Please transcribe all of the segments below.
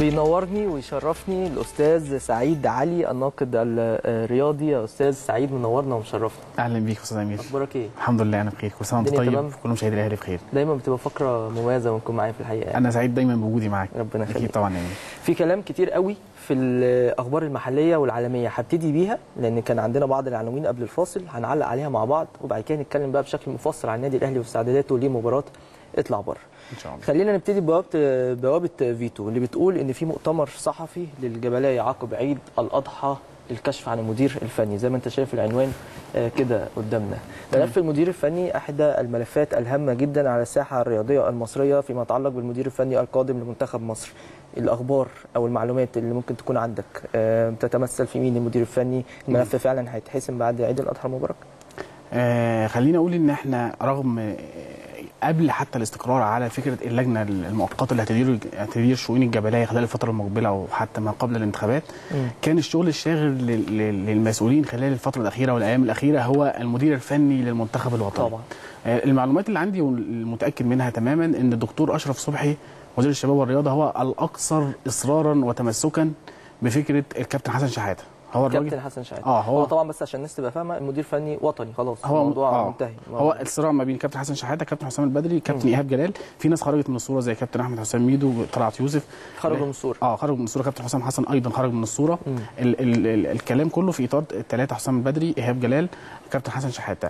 بينورني ويشرفني الاستاذ سعيد علي الناقد الرياضي يا استاذ سعيد منورنا ومشرفنا اهلا بيك استاذ امير اخبارك ايه الحمد لله انا بخير كل سنه وانت الدنيا طيب تمام؟ كل مشاهدي الاهلي بخير دايما بتبقى فقره مميزه ونكون معايا في الحقيقه يعني. انا سعيد دايما بوجودي معاك ربنا اكيد يخليك طبعا يعني في كلام كتير قوي في الاخبار المحليه والعالميه هبتدي بيها لان كان عندنا بعض العناوين قبل الفاصل هنعلق عليها مع بعض وبعد كده نتكلم بقى بشكل مفصل عن النادي الاهلي واستعداداته لمباراه اطلع بره ان شاء الله خلينا نبتدي بوابه بوابه فيتو اللي بتقول ان في مؤتمر صحفي للجبلاء عقب عيد الاضحى للكشف عن المدير الفني زي ما انت شايف العنوان آه، كده قدامنا ملف المدير الفني احدى الملفات الهامه جدا على الساحه الرياضيه المصريه فيما يتعلق بالمدير الفني القادم لمنتخب مصر الاخبار او المعلومات اللي ممكن تكون عندك آه، بتتمثل في مين المدير الفني الملف فعلا هيتحسم بعد عيد الاضحى المبارك آه خلينا اقول ان احنا رغم آه، قبل حتى الاستقرار على فكره اللجنه المؤقته اللي هتدير هتدير شؤون الجبليه خلال الفتره المقبله او حتى ما قبل الانتخابات مم. كان الشغل الشاغل لل- لل- للمسؤولين خلال الفتره الاخيره والايام الاخيره هو المدير الفني للمنتخب الوطني طبعا آه، المعلومات اللي عندي والمتاكد منها تماما ان الدكتور اشرف صبحي وزير الشباب والرياضه هو الاكثر اصرارا وتمسكا بفكره الكابتن حسن شحاته هو الراجل كابتن حسن شحاته اه هو هو طبعا بس عشان الناس تبقى فاهمه المدير الفني وطني خلاص هو الموضوع آه. منتهي هو الصراع ما بين كابتن حسن شحاته كابتن حسام البدري كابتن ايهاب جلال في ناس خرجت من الصوره زي كابتن احمد حسام ميدو طلعت يوسف خرجوا من الصوره اه خرج من الصوره كابتن حسام حسن ايضا خرج من الصوره مم. ال ال ال الكلام كله في اطار الثلاثه حسام البدري ايهاب جلال كابتن حسن شحاته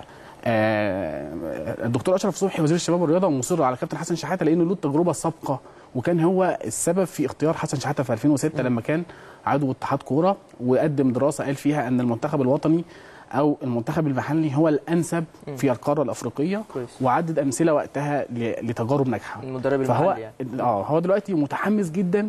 آه الدكتور اشرف صبحي وزير الشباب والرياضه مصر على كابتن حسن شحاته لانه له التجربه السابقه وكان هو السبب في اختيار حسن شحاته في 2006 لما كان عضو اتحاد كوره وقدم دراسه قال فيها ان المنتخب الوطني او المنتخب المحلي هو الانسب في القاره الافريقيه كويس. وعدد امثله وقتها ل- لتجارب ناجحه المدرب فهو المحلي يعني اه هو دلوقتي متحمس جدا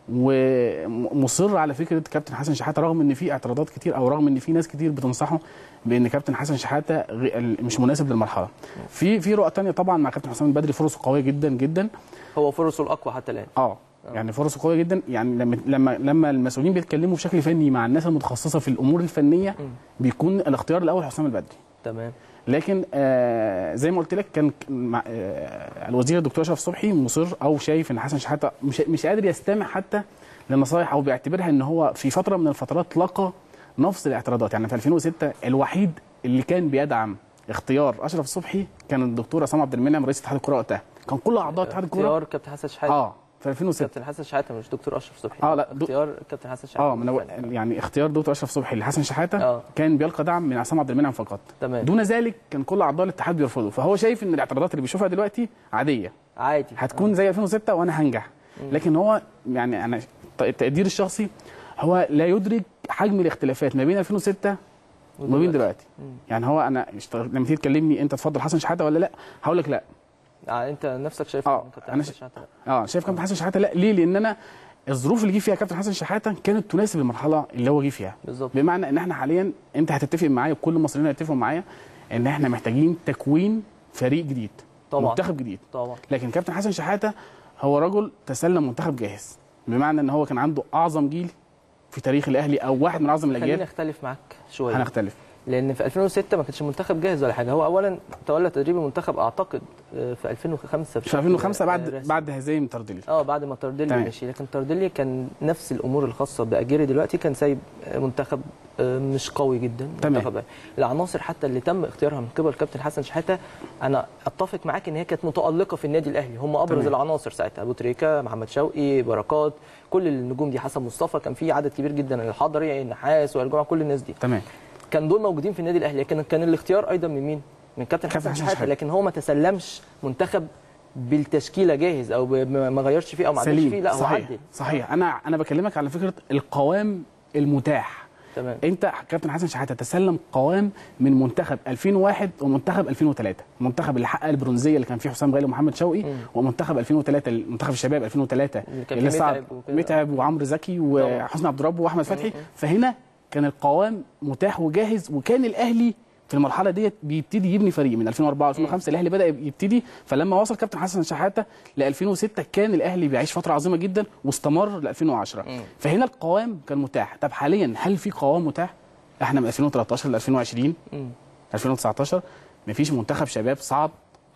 ومصر على فكره كابتن حسن شحاته رغم ان في اعتراضات كتير او رغم ان في ناس كتير بتنصحه بان كابتن حسن شحاته غ- مش مناسب للمرحله. في في رؤى تانية طبعا مع كابتن حسام البدري فرصه قويه جدا جدا هو فرصه الاقوى حتى الان اه يعني فرصه قويه جدا يعني لما لما لما المسؤولين بيتكلموا بشكل فني مع الناس المتخصصه في الامور الفنيه بيكون الاختيار الاول حسام البدري. تمام لكن آه زي ما قلت لك كان ك- مع آه الوزير الدكتور اشرف صبحي مصر او شايف ان حسن شحاته مش مش قادر يستمع حتى للنصائح او بيعتبرها ان هو في فتره من الفترات لقى نفس الاعتراضات يعني في 2006 الوحيد اللي كان بيدعم اختيار اشرف صبحي كان الدكتور عصام عبد المنعم رئيس اتحاد الكوره وقتها كان كل اعضاء اتحاد الكوره اختيار كابتن حسن شحاته اه في 2006 كابتن حسن شحاته مش دكتور اشرف صبحي آه، لا، دو- اختيار كابتن حسن شحاته اه من أول- يعني اختيار دكتور اشرف صبحي لحسن شحاته آه. كان بيلقى دعم من عصام عبد المنعم فقط تمام دون ذلك كان كل اعضاء الاتحاد بيرفضوا فهو شايف ان الاعتراضات اللي بيشوفها دلوقتي عاديه عادي هتكون زي 2006 وانا هنجح لكن هو يعني انا ت- التقدير الشخصي هو لا يدرك حجم الاختلافات ما بين 2006 وما بين دلوقتي يعني هو انا اشتغل- لما تيجي تكلمني انت تفضل حسن شحاته ولا لا هقول لك لا آه انت نفسك شايف آه، إن كابتن أنا حسن ش- شحاته اه شايف كابتن حسن شحاته لا ليه لان انا الظروف اللي جه فيها كابتن حسن شحاته كانت تناسب المرحله اللي هو جه فيها بالظبط بمعنى ان احنا حاليا انت هتتفق معايا وكل المصريين هيتفقوا معايا ان احنا محتاجين تكوين فريق جديد طبعا. منتخب جديد طبعا لكن كابتن حسن شحاته هو رجل تسلم منتخب جاهز بمعنى ان هو كان عنده اعظم جيل في تاريخ الاهلي او واحد من اعظم خليني الاجيال اختلف معاك شويه هنختلف لان في 2006 ما كانش المنتخب جاهز ولا حاجه هو اولا تولى تدريب المنتخب اعتقد آه، في 2005 في 2005 آه، بعد رسمي. بعد هزايم تردلي اه بعد ما تارديلي تمام. مشي لكن تارديلي كان نفس الامور الخاصه باجيري دلوقتي كان سايب منتخب آه، مش قوي جدا تمام. منتخب العناصر حتى اللي تم اختيارها من قبل كابتن حسن شحاته انا اتفق معاك ان هي كانت متالقه في النادي الاهلي هم ابرز تمام. العناصر ساعتها ابو تريكه محمد شوقي بركات كل النجوم دي حسن مصطفى كان في عدد كبير جدا الحضري النحاس والجمعه كل الناس دي تمام كان دول موجودين في النادي الاهلي لكن كان الاختيار ايضا من مين؟ من كابتن كابتن حسن حسن شحاته شحاتة. لكن هو ما تسلمش منتخب بالتشكيله جاهز او ب- ما ما غيرش فيه او ما عدلش فيه سليم لا هو صحيح عدل صحيح انا انا بكلمك على فكره القوام المتاح تمام انت كابتن حسن شحاته تسلم قوام من منتخب 2001 ومنتخب 2003 المنتخب اللي حقق البرونزيه اللي كان فيه حسام غالي ومحمد شوقي ومنتخب 2003 منتخب الشباب 2003 اللي كان اللي فيه صعد متعب وكده. متعب وعمرو زكي وحسني عبد الرب واحمد فتحي فهنا كان القوام متاح وجاهز وكان الاهلي في المرحله ديت بيبتدي يبني فريق من 2004 2005 الاهلي بدا يبتدي فلما وصل كابتن حسن شحاته ل 2006 كان الاهلي بيعيش فتره عظيمه جدا واستمر ل 2010 فهنا القوام كان متاح طب حاليا هل في قوام متاح احنا من 2013 ل 2020 مم. 2019 مفيش منتخب شباب صعد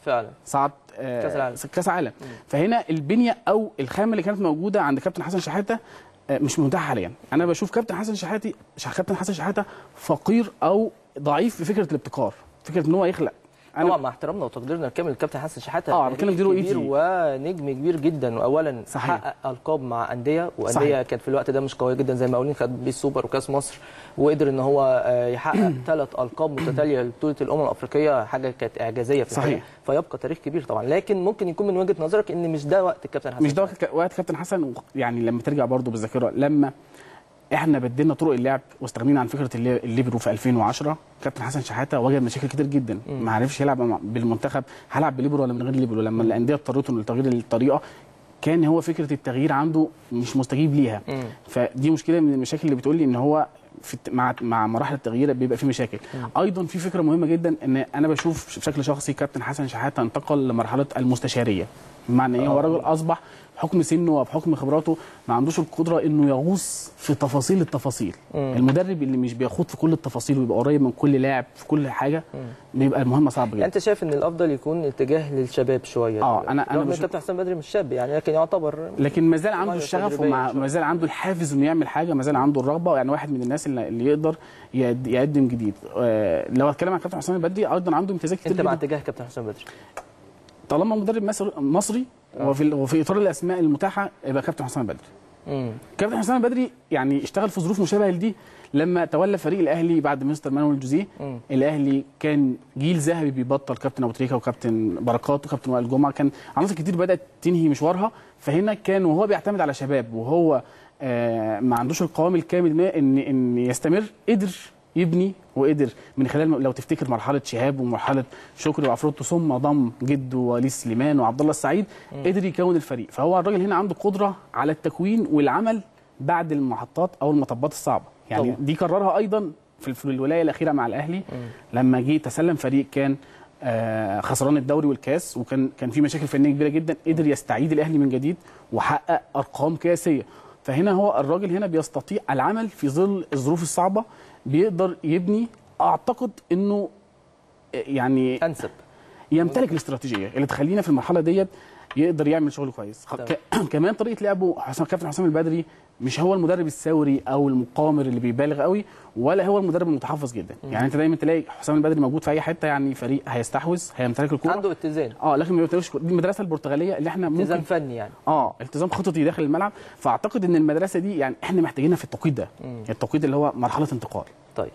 فعلا صعد آه، كأس العالم. كاس عالم فهنا البنيه او الخامه اللي كانت موجوده عند كابتن حسن شحاته آه، مش متاحه حاليا انا بشوف كابتن حسن شحاتي ش- كابتن حسن شحاته فقير او ضعيف في فكره الابتكار فكره ان هو يخلق طبعا مع احترامنا وتقديرنا الكامل للكابتن حسن شحاته آه، بتكلم تاريخ دلوقتي. كبير ونجم كبير جدا واولا صحيح. حقق القاب مع انديه وانديه صحيح. كانت في الوقت ده مش قويه جدا زي ما قاولين خد بيه السوبر وكاس مصر وقدر ان هو آه، يحقق ثلاث القاب متتاليه لبطوله الامم الافريقيه حاجه كانت اعجازيه في صحيح. الحقيقه فيبقى تاريخ كبير طبعا لكن ممكن يكون من وجهه نظرك ان مش ده وقت الكابتن حسن مش ده شحاتة. وقت وقت كابتن حسن يعني لما ترجع برضه بالذاكره لما احنا بدلنا طرق اللعب واستغنينا عن فكره اللي- الليبرو في 2010 كابتن حسن شحاته واجه مشاكل كتير جدا ما عرفش يلعب مع- بالمنتخب هلعب بليبرو ولا من غير ليبرو لما الانديه اضطرته لتغيير الطريقه كان هو فكره التغيير عنده مش مستجيب ليها مم. فدي مشكله من المشاكل اللي بتقول لي ان هو في الت- مع مع مراحل التغيير بيبقى في مشاكل ايضا في فكره مهمه جدا ان انا بشوف بشكل شخصي كابتن حسن شحاته انتقل لمرحله المستشاريه بمعنى ايه هو راجل اصبح بحكم سنه وبحكم خبراته ما عندوش القدره انه يغوص في تفاصيل التفاصيل المدرب اللي مش بيخوض في كل التفاصيل ويبقى قريب من كل لاعب في كل حاجه بيبقى المهمه صعبه يعني جدا انت شايف ان الافضل يكون اتجاه للشباب شويه آه، دلوقتي. أنا- أنا رغم ان بشوف- الكابتن حسن بدري مش شاب يعني لكن يعتبر لكن ما زال عنده مية الشغف تجريبية وما شوية. ما زال عنده الحافز انه يعمل حاجه ما زال عنده الرغبه يعني واحد من الناس اللي, اللي يقدر يقد- يقدم جديد آه لو اتكلم عن كابتن حسام البدري ايضا عنده امتيازات كتير انت مع جدا اتجاه كابتن حسن بدري طالما مدرب مصر مصري وفي وفي اطار الاسماء المتاحه يبقى كابتن حسام البدري امم كابتن حسام البدري يعني اشتغل في ظروف مشابهه لدي لما تولى فريق الاهلي بعد مستر مانويل جوزيه مم. الاهلي كان جيل ذهبي بيبطل كابتن ابو تريكه وكابتن بركات وكابتن وائل جمعه كان عناصر كتير بدات تنهي مشوارها فهنا كان وهو بيعتمد على شباب وهو آه ما عندوش القوام الكامل ما ان ان يستمر قدر يبني وقدر من خلال لو تفتكر مرحله شهاب ومرحله شكري وعفروتو ثم ضم جده وليد سليمان وعبد الله السعيد قدر يكون الفريق فهو الراجل هنا عنده قدره على التكوين والعمل بعد المحطات او المطبات الصعبه يعني طبعا. دي كررها ايضا في في الولايه الاخيره مع الاهلي لما جه تسلم فريق كان آه، خسران الدوري والكاس وكان كان في مشاكل فنيه كبيره جدا قدر يستعيد الاهلي من جديد وحقق ارقام قياسيه فهنا هو الراجل هنا بيستطيع العمل في ظل الظروف الصعبه بيقدر يبني اعتقد انه آه، يعني انسب يمتلك الاستراتيجيه اللي تخلينا في المرحله ديت يقدر يعمل شغل كويس خ- ك... كمان طريقه لعبه حسام كابتن حسام البدري مش هو المدرب الثوري او المقامر اللي بيبالغ قوي ولا هو المدرب المتحفظ جدا يعني انت دايما تلاقي حسام البدري موجود في اي حته يعني فريق هيستحوذ هيمتلك الكوره عنده اتزان اه لكن ما بيمتلكش كورة. دي المدرسه البرتغاليه اللي احنا اتزان ممكن فني يعني اه التزام خططي داخل الملعب فاعتقد ان المدرسه دي يعني احنا محتاجينها في التوقيت ده التوقيت اللي هو مرحله انتقال طيب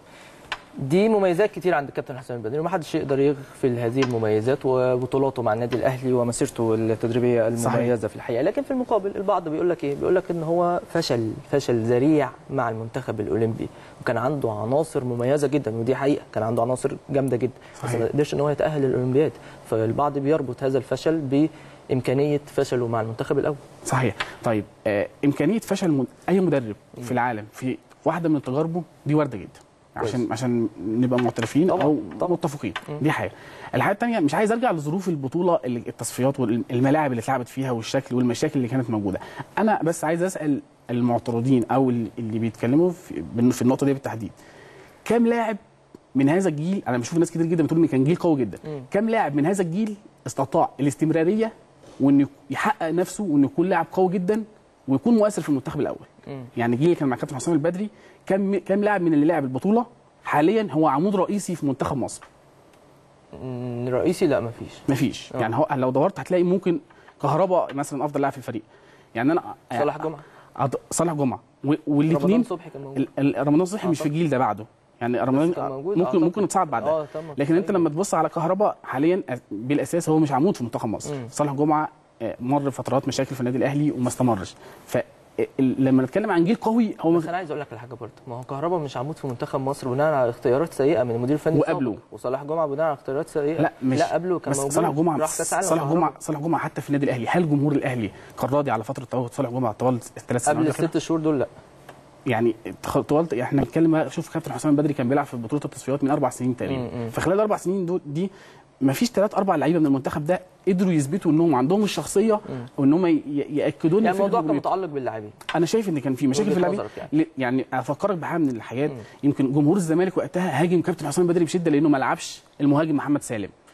دي مميزات كتير عند الكابتن حسن البدري ومحدش يقدر يغفل هذه المميزات وبطولاته مع النادي الاهلي ومسيرته التدريبيه المميزه صحيح. في الحقيقه لكن في المقابل البعض بيقول لك ايه بيقول لك ان هو فشل فشل ذريع مع المنتخب الاولمبي وكان عنده عناصر مميزه جدا ودي حقيقه كان عنده عناصر جامده جدا بس صحيح. ما قدرش ان هو يتاهل للاولمبياد فالبعض بيربط هذا الفشل بامكانيه فشله مع المنتخب الاول صحيح طيب آه امكانيه فشل مد... اي مدرب في العالم في واحده من تجاربه دي وارده جدا عشان كويس. عشان نبقى معترفين طبعاً، او طبعاً. متفقين دي حاجه الحاجه الثانيه مش عايز ارجع لظروف البطوله اللي التصفيات والملاعب اللي اتلعبت فيها والشكل والمشاكل اللي كانت موجوده انا بس عايز اسال المعترضين او اللي بيتكلموا في, في النقطه دي بالتحديد كام لاعب من هذا الجيل انا بشوف ناس كتير جدا بتقول ان كان جيل قوي جدا مم. كام لاعب من هذا الجيل استطاع الاستمراريه وانه يحقق نفسه وانه يكون لاعب قوي جدا ويكون مؤثر في المنتخب الاول مم. يعني جيل كان مع كابتن حسام البدري كم كام لاعب من اللي لعب البطوله حاليا هو عمود رئيسي في منتخب مصر مم، رئيسي لا مفيش مفيش آه. يعني هو لو دورت هتلاقي ممكن كهرباء مثلا افضل لاعب في الفريق يعني انا صلاح جمعه أض- صالح جمعه و- رمضان والاثنين صبحي كان موجود رمضان صبحي مش في الجيل ده بعده يعني رمضان كان موجود، ممكن أعتقد. ممكن يتصعد بعدها اه تمام لكن انت لما تبص على كهرباء حاليا بالاساس هو مش عمود في منتخب مصر مم. صالح جمعه آه، مر فترات مشاكل في النادي الاهلي وما استمرش فلما نتكلم عن جيل قوي هو بس انا عايز اقول لك على حاجه برضه ما هو كهربا مش عمود في منتخب مصر بناء على اختيارات سيئه من المدير الفني وقبله. السابق. وصلاح جمعه بناء على اختيارات سيئه لا مش لا قبله كان بس موجود صالح جمعه راح كاس عالم صالح كهربا. جمعه صالح جمعه حتى في النادي الاهلي هل جمهور الاهلي كان راضي على فتره تواجد صالح جمعه طوال الثلاث قبل سنوات الست شهور دول لا يعني تخ- طوال احنا بنتكلم بقى- شوف كابتن حسام البدري كان بيلعب في بطوله التصفيات من اربع سنين مم، تقريبا مم. فخلال الاربع سنين دول دي ما فيش ثلاث اربع لعيبه من المنتخب ده قدروا يثبتوا انهم عندهم الشخصيه وان هم ي- ياكدوا لنا يعني الموضوع فكرة كان الهجومية. متعلق باللاعبين انا شايف ان كان في مشاكل وجهة في اللاعبين نظرك يعني. يعني. يعني افكرك بحاجه من الحاجات يمكن جمهور الزمالك وقتها هاجم كابتن حسام البدري بشده لانه ما لعبش المهاجم محمد سالم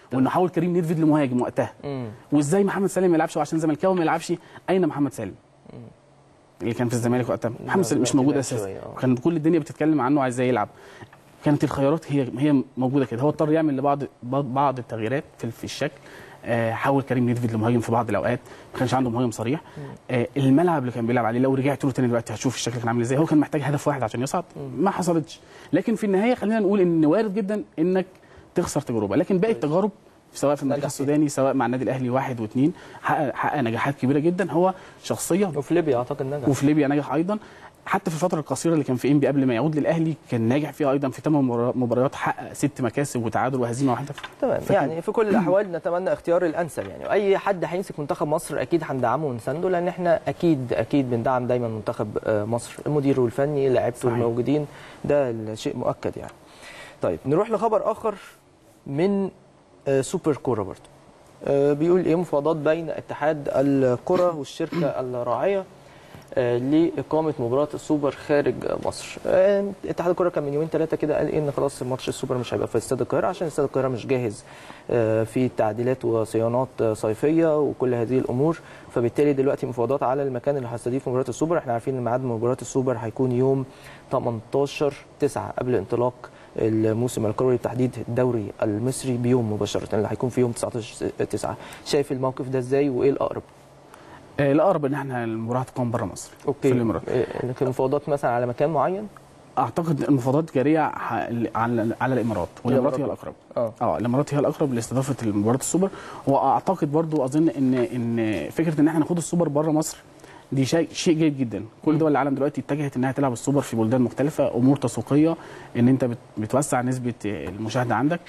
وانه حول كريم نيدفيد لمهاجم وقتها مم. وازاي محمد سالم ما يلعبش وعشان زملكاوي ما يلعبش اين محمد سالم اللي كان في الزمالك وقتها محمد سالم مش دلوقتي موجود بعد اساسا شوية، آه. كان كل الدنيا بتتكلم عنه عايز ازاي يلعب كانت الخيارات هي هي موجوده كده هو اضطر يعمل لبعض بعض التغييرات في في الشكل آه، حول كريم نيدفيد لمهاجم في بعض الاوقات ما كانش عنده مهاجم صريح آه، الملعب اللي كان بيلعب عليه لو رجعت له تاني دلوقتي هتشوف الشكل كان عامل ازاي هو كان محتاج هدف واحد عشان يصعد ما حصلتش لكن في النهايه خلينا نقول ان وارد جدا انك تخسر تجربه لكن باقي التجارب سواء في المركز نجح فيها. السوداني سواء مع النادي الاهلي واحد واثنين حقق حقق نجاحات كبيره جدا هو شخصيه وفي ليبيا اعتقد نجح وفي ليبيا نجح ايضا حتى في الفتره القصيره اللي كان في انبي قبل ما يعود للاهلي كان ناجح فيها ايضا في ثمان مباريات حقق ست مكاسب وتعادل وهزيمه واحده تمام فكان- يعني في كل الاحوال نتمنى اختيار الانسب يعني واي حد هيمسك منتخب مصر اكيد هندعمه ونسنده لان احنا اكيد اكيد بندعم دايما منتخب آه، مصر المدير الفني لاعيبته صحيح. الموجودين ده الشيء مؤكد يعني طيب نروح لخبر اخر من آه، سوبر كوره برضو آه، بيقول ايه مفاوضات بين اتحاد الكره والشركه الراعيه آه، لإقامة مباراة السوبر خارج مصر. آه، اتحاد الكرة كان من يومين ثلاثة كده قال إيه إن خلاص ماتش السوبر مش هيبقى في استاد القاهرة عشان استاد القاهرة مش جاهز آه، في تعديلات وصيانات آه، صيفية وكل هذه الأمور فبالتالي دلوقتي مفاوضات على المكان اللي هيستضيف مباراة السوبر احنا عارفين إن ميعاد مباراة السوبر هيكون يوم 18 9 قبل انطلاق الموسم الكروي لتحديد الدوري المصري بيوم مباشرة اللي هيكون في يوم 19 9 شايف الموقف ده ازاي وايه الأقرب؟ آه، الاقرب ان احنا المباراه تقام بره مصر اوكي في الامارات إيه، لكن المفاوضات مثلا على مكان معين اعتقد المفاوضات جاريه ح- على على الامارات والامارات هي الاقرب اه اه الامارات هي الاقرب لاستضافه مباراه السوبر واعتقد برضو اظن ان ان فكره ان احنا ناخد السوبر بره مصر دي شيء شيء جيد جدا كل دول العالم دلوقتي اتجهت انها تلعب السوبر في بلدان مختلفه امور تسويقيه ان انت بت- بتوسع نسبه المشاهده عندك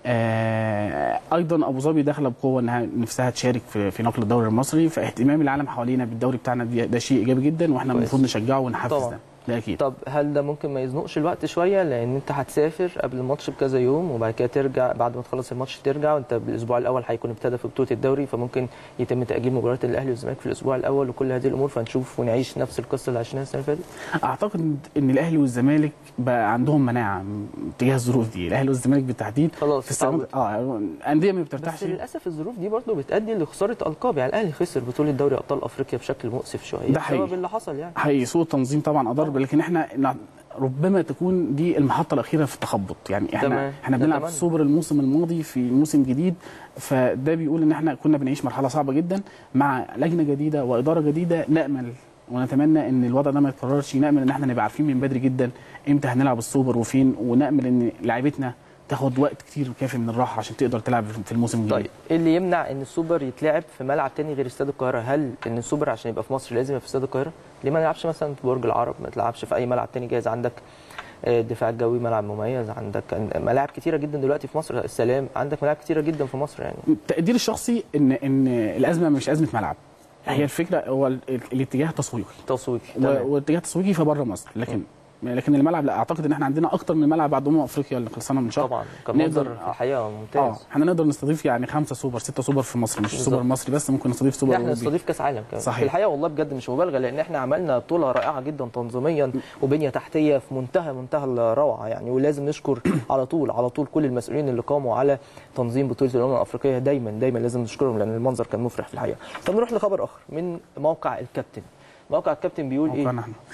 آه ايضا ابو ظبي داخله بقوه انها نفسها تشارك في, في نقل الدوري المصري فاهتمام العالم حوالينا بالدوري بتاعنا دي- ده شيء ايجابي جدا واحنا كويس. المفروض نشجعه ونحفز طبعا. ده ده اكيد طب هل ده ممكن ما يزنقش الوقت شويه لان انت هتسافر قبل الماتش بكذا يوم وبعد كده ترجع بعد ما تخلص الماتش ترجع وانت بالاسبوع الاول هيكون ابتدى في بطوله الدوري فممكن يتم تاجيل مباراه الاهلي والزمالك في الاسبوع الاول وكل هذه الامور فنشوف ونعيش نفس القصه اللي عشناها السنه اللي فاتت اعتقد ان الاهلي والزمالك بقى عندهم مناعه تجاه الظروف دي الاهلي والزمالك بالتحديد خلاص في السنوات اه انديه ما بس بترتاحش للاسف الظروف دي برضه بتؤدي لخساره القاب يعني الاهلي خسر بطوله دوري ابطال افريقيا بشكل مؤسف شويه ده حقيقي. بسبب اللي حصل يعني حقيقي سوء التنظيم طبعا اضر لكن احنا نع- ربما تكون دي المحطه الاخيره في التخبط يعني احنا تمام. احنا بنلعب نتمنى. في السوبر الموسم الماضي في موسم جديد فده بيقول ان احنا كنا بنعيش مرحله صعبه جدا مع لجنه جديده واداره جديده نامل ونتمنى ان الوضع ده ما يتكررش نامل ان احنا نبقى عارفين من بدري جدا امتى هنلعب السوبر وفين ونامل ان لعيبتنا تاخد وقت كتير كافي من الراحه عشان تقدر تلعب في الموسم الجديد طيب ايه اللي يمنع ان السوبر يتلعب في ملعب تاني غير استاد القاهره هل ان السوبر عشان يبقى في مصر لازم يبقى في استاد القاهره ليه ما نلعبش مثلا في برج العرب ما تلعبش في اي ملعب تاني جاهز عندك آه، الدفاع الجوي ملعب مميز عندك ملاعب كتيره جدا دلوقتي في مصر السلام عندك ملاعب كتيره جدا في مصر يعني تقديري الشخصي ان ان الازمه مش ازمه ملعب هي الفكره هو ال- الاتجاه التسويقي تسويقي و- تمام واتجاه تسويقي فبره مصر لكن لكن الملعب لا اعتقد ان احنا عندنا اكتر من ملعب بعد امم افريقيا اللي خلصنا من شهر طبعا كمنظر نقدر- في الحقيقه اه ممتاز احنا نقدر نستضيف يعني خمسه سوبر سته سوبر في مصر مش بالظبط. سوبر مصري بس ممكن نستضيف سوبر لا، احنا أوروبي. نستضيف كاس عالم كمان صحيح. في الحقيقه والله بجد مش مبالغه لان احنا عملنا بطوله رائعه جدا تنظيميا وبنيه تحتيه في منتهى منتهى الروعه يعني ولازم نشكر على طول على طول كل المسؤولين اللي قاموا على تنظيم بطوله الامم الافريقيه دايما دايما لازم نشكرهم لان المنظر كان مفرح في الحقيقه طب نروح لخبر اخر من موقع الكابتن موقع الكابتن بيقول ايه موقعنا احنا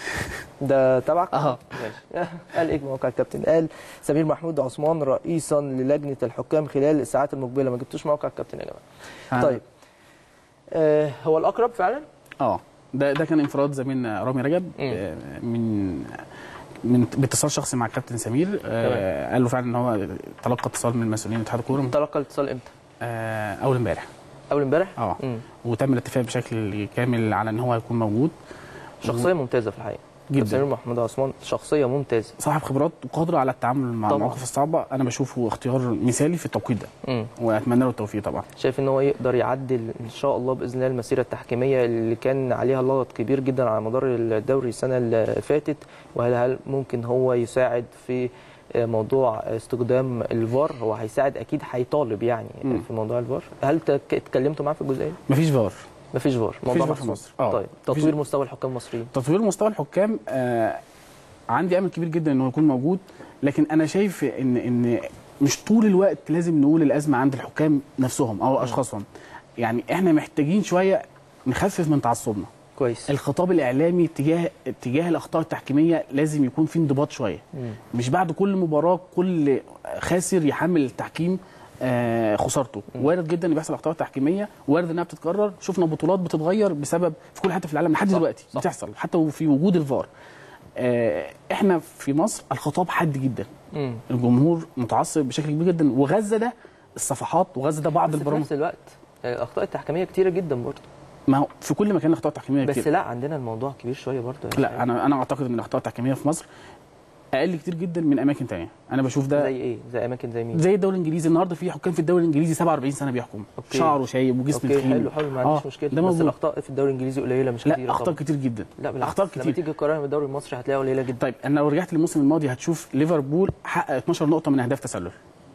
ده تبعك؟ اه. ماشي قال ايه موقع الكابتن؟ قال سمير محمود عثمان رئيسا للجنه الحكام خلال الساعات المقبله ما جبتوش موقع الكابتن يا جماعه. آه. طيب آه هو الاقرب فعلا؟ اه ده ده كان انفراد زميلنا رامي رجب آه، من من باتصال شخصي مع الكابتن سمير آه قال له فعلا ان هو تلقى اتصال من مسؤولين اتحاد الكوره تلقى الاتصال امتى؟ آه اول امبارح اول امبارح؟ اه مم. وتم الاتفاق بشكل كامل على ان هو هيكون موجود شخصيه ممتازه في الحقيقه. جداً. سمير محمود عثمان شخصيه ممتازه. صاحب خبرات وقادر على التعامل مع طبعاً. المواقف الصعبه انا بشوفه اختيار مثالي في التوقيت ده مم. واتمنى له التوفيق طبعا شايف ان هو يقدر يعدل ان شاء الله باذن الله المسيره التحكيميه اللي كان عليها لغط كبير جدا على مدار الدوري السنه اللي فاتت وهل هل ممكن هو يساعد في موضوع استخدام الفار هو هيساعد اكيد هيطالب يعني مم. في موضوع الفار هل تك- اتكلمتوا معاه في الجزئيه دي؟ مفيش فار مفيش فار موضوع فار في محسوم. مصر. آه. طيب مفيش- تطوير مستوى الحكام المصريين تطوير مستوى الحكام آه عندي امل كبير جدا انه يكون موجود لكن انا شايف ان ان مش طول الوقت لازم نقول الازمه عند الحكام نفسهم او اشخاصهم يعني احنا محتاجين شويه نخفف من تعصبنا كويس الخطاب الاعلامي تجاه تجاه الاخطاء التحكيميه لازم يكون في انضباط شويه مش بعد كل مباراه كل خاسر يحمل التحكيم آه، خسارته وارد جدا ان بيحصل اخطاء تحكيميه وارد انها بتتكرر شفنا بطولات بتتغير بسبب في كل حته في العالم لحد صح، دلوقتي صح. بتحصل حتى وفي وجود الفار آه، احنا في مصر الخطاب حاد جدا مم. الجمهور متعصب بشكل كبير جدا وغزه ده الصفحات وغزه ده بعض بس في البرامج نفس الوقت آه، الاخطاء التحكيميه كتيره جدا برضه ما هو في كل مكان الاخطاء التحكيميه بس كتير لا عندنا الموضوع كبير شويه برضه يعني. لا انا انا اعتقد ان الاخطاء التحكيميه في مصر اقل كتير جدا من اماكن تانية انا بشوف ده زي ايه زي اماكن زي مين زي الدوري الانجليزي النهارده في حكام في الدوري الانجليزي 47 سنه بيحكم أوكي. شعره شايب وجسم اوكي تخين حلو حلو ما عنديش آه، مشكله ده بس موجود الاخطاء في الدوري الانجليزي قليله مش لا كتيره اخطاء طبعاً. كتير جدا لا بالعكس اخطاء لما كتير تيجي تقارنها بالدوري المصري هتلاقيها قليله جدا طيب انا لو رجعت للموسم الماضي هتشوف ليفربول حقق 12 نقطه من اهداف تسلل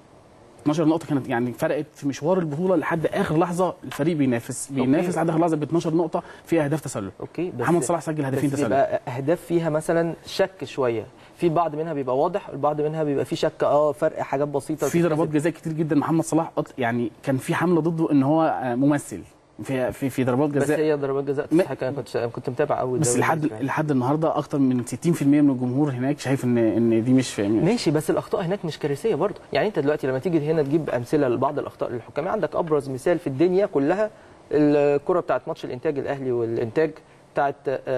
12 نقطه كانت يعني فرقت في مشوار البطوله لحد اخر لحظه الفريق بينافس بينافس لحد اخر لحظه ب 12 نقطه في اهداف تسلل اوكي بس محمد صلاح سجل هدفين بس تسلل بيبقى اهداف فيها مثلا شك شويه في بعض منها بيبقى واضح البعض منها بيبقى في شك اه فرق حاجات بسيطه في ضربات جزاء كتير جدا محمد صلاح قط- يعني كان في حمله ضده ان هو آه، ممثل في في في ضربات بس جزاء هي ضربات جزاء ما- تستحق انا كنت كنت متابع قوي بس الدوري لحد الإنجليزي. لحد النهارده اكتر من 60% من الجمهور هناك شايف ان ان دي مش ماشي بس الاخطاء هناك مش كارثيه برضه يعني انت دلوقتي لما تيجي هنا تجيب امثله لبعض الاخطاء للحكام عندك ابرز مثال في الدنيا كلها الكره بتاعت ماتش الانتاج الاهلي والانتاج بتاعت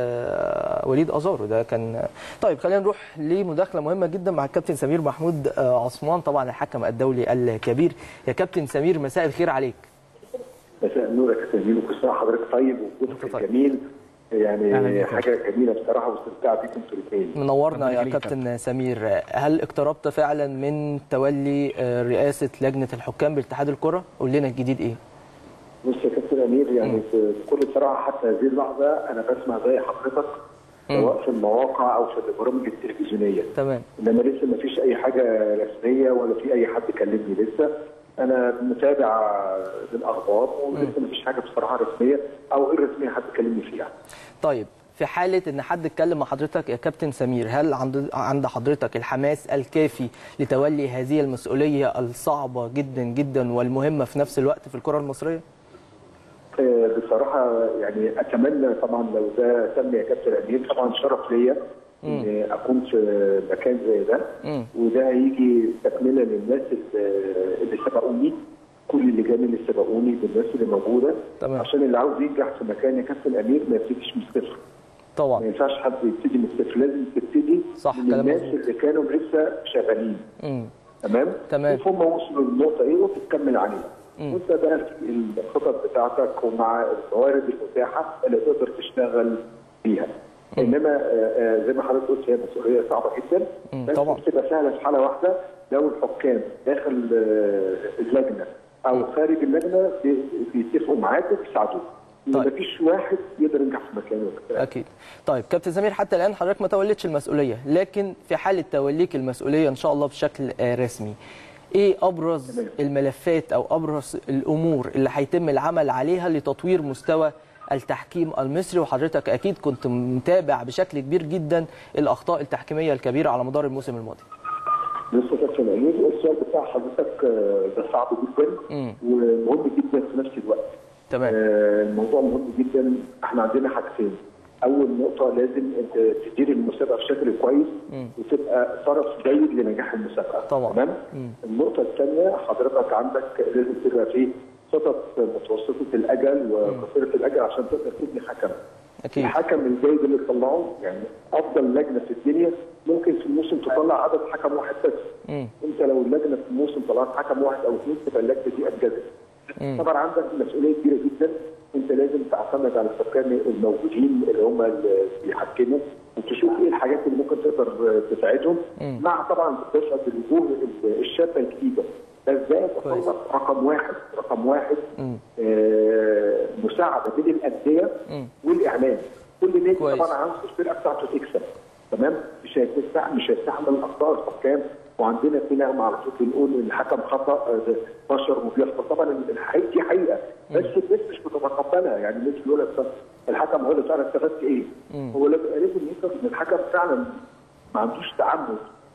آه، وليد ازارو ده كان طيب خلينا نروح لمداخله مهمه جدا مع الكابتن سمير محمود آه، عثمان طبعا الحكم الدولي الكبير يا كابتن سمير مساء الخير عليك مساء النور يا كابتن ميلو كل سنه وحضرتك طيب وجودك أنت طيب. جميل أهلا يعني بك. حاجه جميله بصراحه واستمتاع بيكم انتوا الاثنين منورنا ربنا يا يخليك يا كابتن سمير هل اقتربت فعلا من تولي آه، رئاسه لجنه الحكام باتحاد الكره قول لنا الجديد ايه بص يا كابتن امير يعني بكل صراحه حتى هذه اللحظه انا بسمع زي حضرتك سواء في المواقع او في البرامج التلفزيونيه تمام انما لسه ما فيش اي حاجه رسميه ولا في اي حد كلمني لسه انا متابع للاخبار ولسه ما فيش حاجه بصراحه رسميه او غير رسميه حد كلمني فيها طيب في حالة إن حد اتكلم مع حضرتك يا كابتن سمير هل عند عند حضرتك الحماس الكافي لتولي هذه المسؤولية الصعبة جدا جدا والمهمة في نفس الوقت في الكرة المصرية؟ آه، بصراحة يعني أتمنى طبعا لو ده تم يا كابتن أمير طبعا شرف ليا إن أكون في مكان زي ده مم. وده هيجي تكملة للناس اللي اللي سبقوني كل اللجان اللي سبقوني بالناس اللي موجودة تمام. عشان اللي عاوز ينجح في مكان يا كابتن أمير ما يبتديش من الصفر ما طبعا ينفعش حد يبتدي من الصفر لازم تبتدي صح، من كلام الناس مظبوط. اللي كانوا لسه شغالين مم. تمام تمام. وهم وصلوا للنقطه ايه وتكمل عليها وانت بقى في الخطط بتاعتك ومع الموارد المتاحه اللي تقدر تشتغل بيها انما آه، آه، زي ما حضرتك قلت هي مسؤوليه صعبه جدا مم، بس طبعا. بتبقى سهله في حاله واحده لو الحكام داخل آه، اللجنه او خارج اللجنه بي- بيتفقوا معاك وبيساعدوك طيب. مفيش واحد يقدر ينجح في مكانه أكيد طيب كابتن سمير حتى الآن حضرتك ما توليتش المسؤولية لكن في حالة توليك المسؤولية إن شاء الله بشكل آه، رسمي إيه أبرز تمام. الملفات أو أبرز الأمور اللي هيتم العمل عليها لتطوير مستوى التحكيم المصري وحضرتك أكيد كنت متابع بشكل كبير جدا الأخطاء التحكيمية الكبيرة على مدار الموسم الماضي بص يا كابتن امير السؤال بتاع حضرتك آه، ده صعب جدا مم. ومهم جدا في نفس الوقت تمام آه، الموضوع مهم جدا احنا عندنا حاجتين اول نقطه لازم انت تدير المسابقه بشكل كويس وتبقى طرف جيد لنجاح المسابقه طبعا. تمام النقطه الثانيه حضرتك عندك لازم تبقى في خطط متوسطه الاجل وقصيره الاجل عشان تقدر تبني حكم أكيد الحكم الجيد اللي تطلعه يعني افضل لجنه في الدنيا ممكن في الموسم تطلع عدد حكم واحد بس مم. انت لو اللجنه في الموسم طلعت حكم واحد او اثنين تبقى اللجنه دي انجزت طبعا عندك مسؤوليه كبيره جدا انت لازم تعتمد على الحكام الموجودين اللي هم اللي بيحكموا وتشوف ايه الحاجات اللي ممكن تقدر تساعدهم مع طبعا دفعه الوجوه الشابه الجديده ده ازاي كويس. تطلع رقم واحد رقم واحد آه مساعده بين الانديه والاعلام كل نادي كويس. طبعا عاوز الفرقه بتاعته تكسب تمام مش هيستحمل مش هيستحمل اخطاء الحكام وعندنا في نغمه على طول بنقول ان الحكم خطا آه، بشر وبيخطا طبعا الحقيقه دي حقيقه بس الناس مش متقبلها يعني الناس بيقول لك طب الحكم هو اللي فعلا استفدت ايه؟ هو لازم لازم يفهم ان الحكم فعلا ما عندوش تعمد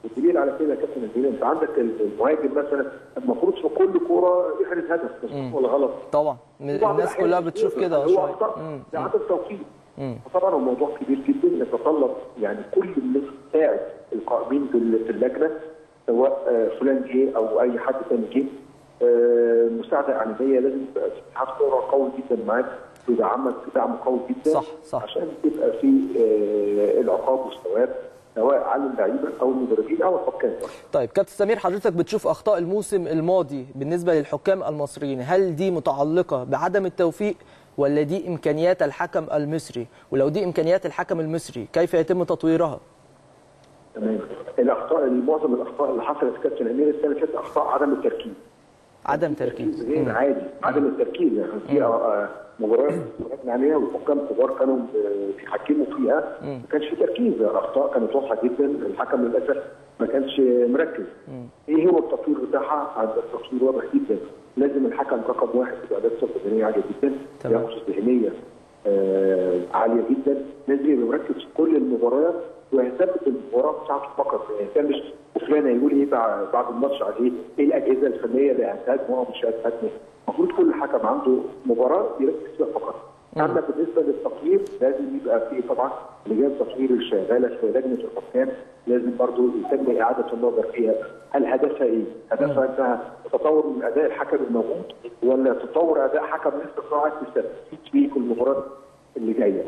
والدليل على كده يا كابتن الدليل انت عندك المهاجم مثلا المفروض في كل كوره يحرز هدف مظبوط ولا غلط؟ طبعا بعض الناس الأحيان كلها بتشوف كده هو شويه اخطاء مم. لعدم توفيق فطبعا هو موضوع كبير جدا يتطلب يعني كل الناس تساعد القائمين في في اللجنه سواء آه، فلان جه او اي حد تاني جه آه، مساعده اعلاميه لازم يبقى في اتحاد كوره قوي جدا معاك ويدعمك دعم قوي جدا صح، صح. عشان تبقى في آه، العقاب والثواب سواء على اللعيبه او المدربين او الحكام طيب كابتن سمير حضرتك بتشوف اخطاء الموسم الماضي بالنسبه للحكام المصريين هل دي متعلقه بعدم التوفيق ولا دي امكانيات الحكم المصري ولو دي امكانيات الحكم المصري كيف يتم تطويرها تمام الاخطاء معظم الاخطاء اللي حصلت في كابتن امير السنه اللي فاتت اخطاء عدم التركيز عدم تركيز غير مم. عادي عدم التركيز يعني في آه، مباريات اتفرجنا عليها والحكام كبار كانوا آه، بيحكموا فيها ما كانش في تركيز الاخطاء كانت واضحه جدا الحكم للاسف ما كانش مركز ايه هو التطوير بتاعها؟ عند التطوير واضح جدا لازم الحكم رقم واحد يبقى لابسه ذهنيه عاليه جدا تمام. ياخذ ذهنيه آه، عاليه جدا لازم يبقى مركز في كل المباريات ويهتم بالمباراه بتاعته فقط ما يهتمش وفلان هيقول ايه بعد بعد الماتش عليه ايه الاجهزه الفنيه اللي هتهاجمه او مش هتهاجمه المفروض كل حكم عنده مباراه يركز فيها فقط اما بالنسبه للتقييم لازم يبقى في طبعا لجان تطوير الشغاله في لجنه الحكام لازم برضو يتم اعاده النظر فيها هل هدفها ايه؟ هدفها انها تطور من اداء الحكم الموجود ولا تطور اداء حكم لسه قاعد تستفيد فيه في المباراه اللي جايه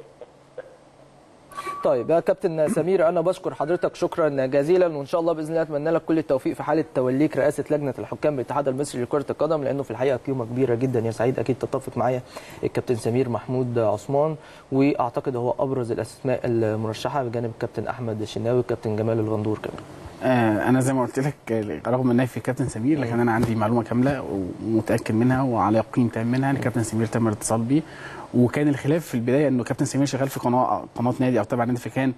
طيب يا كابتن سمير انا بشكر حضرتك شكرا جزيلا وان شاء الله باذن الله اتمنى لك كل التوفيق في حاله توليك رئاسه لجنه الحكام بالاتحاد المصري لكره القدم لانه في الحقيقه قيمه كبيره جدا يا سعيد اكيد تتفق معايا الكابتن سمير محمود عثمان واعتقد هو ابرز الاسماء المرشحه بجانب الكابتن احمد الشناوي والكابتن جمال الغندور كمان آه، انا زي ما قلت لك آه، رغم ان في كابتن سمير لكن انا عندي معلومه كامله ومتاكد منها وعلى يقين تام منها ان كابتن سمير تم الاتصال بيه وكان الخلاف في البدايه انه كابتن سمير شغال في قناه قناه نادي او تبع نادي فكان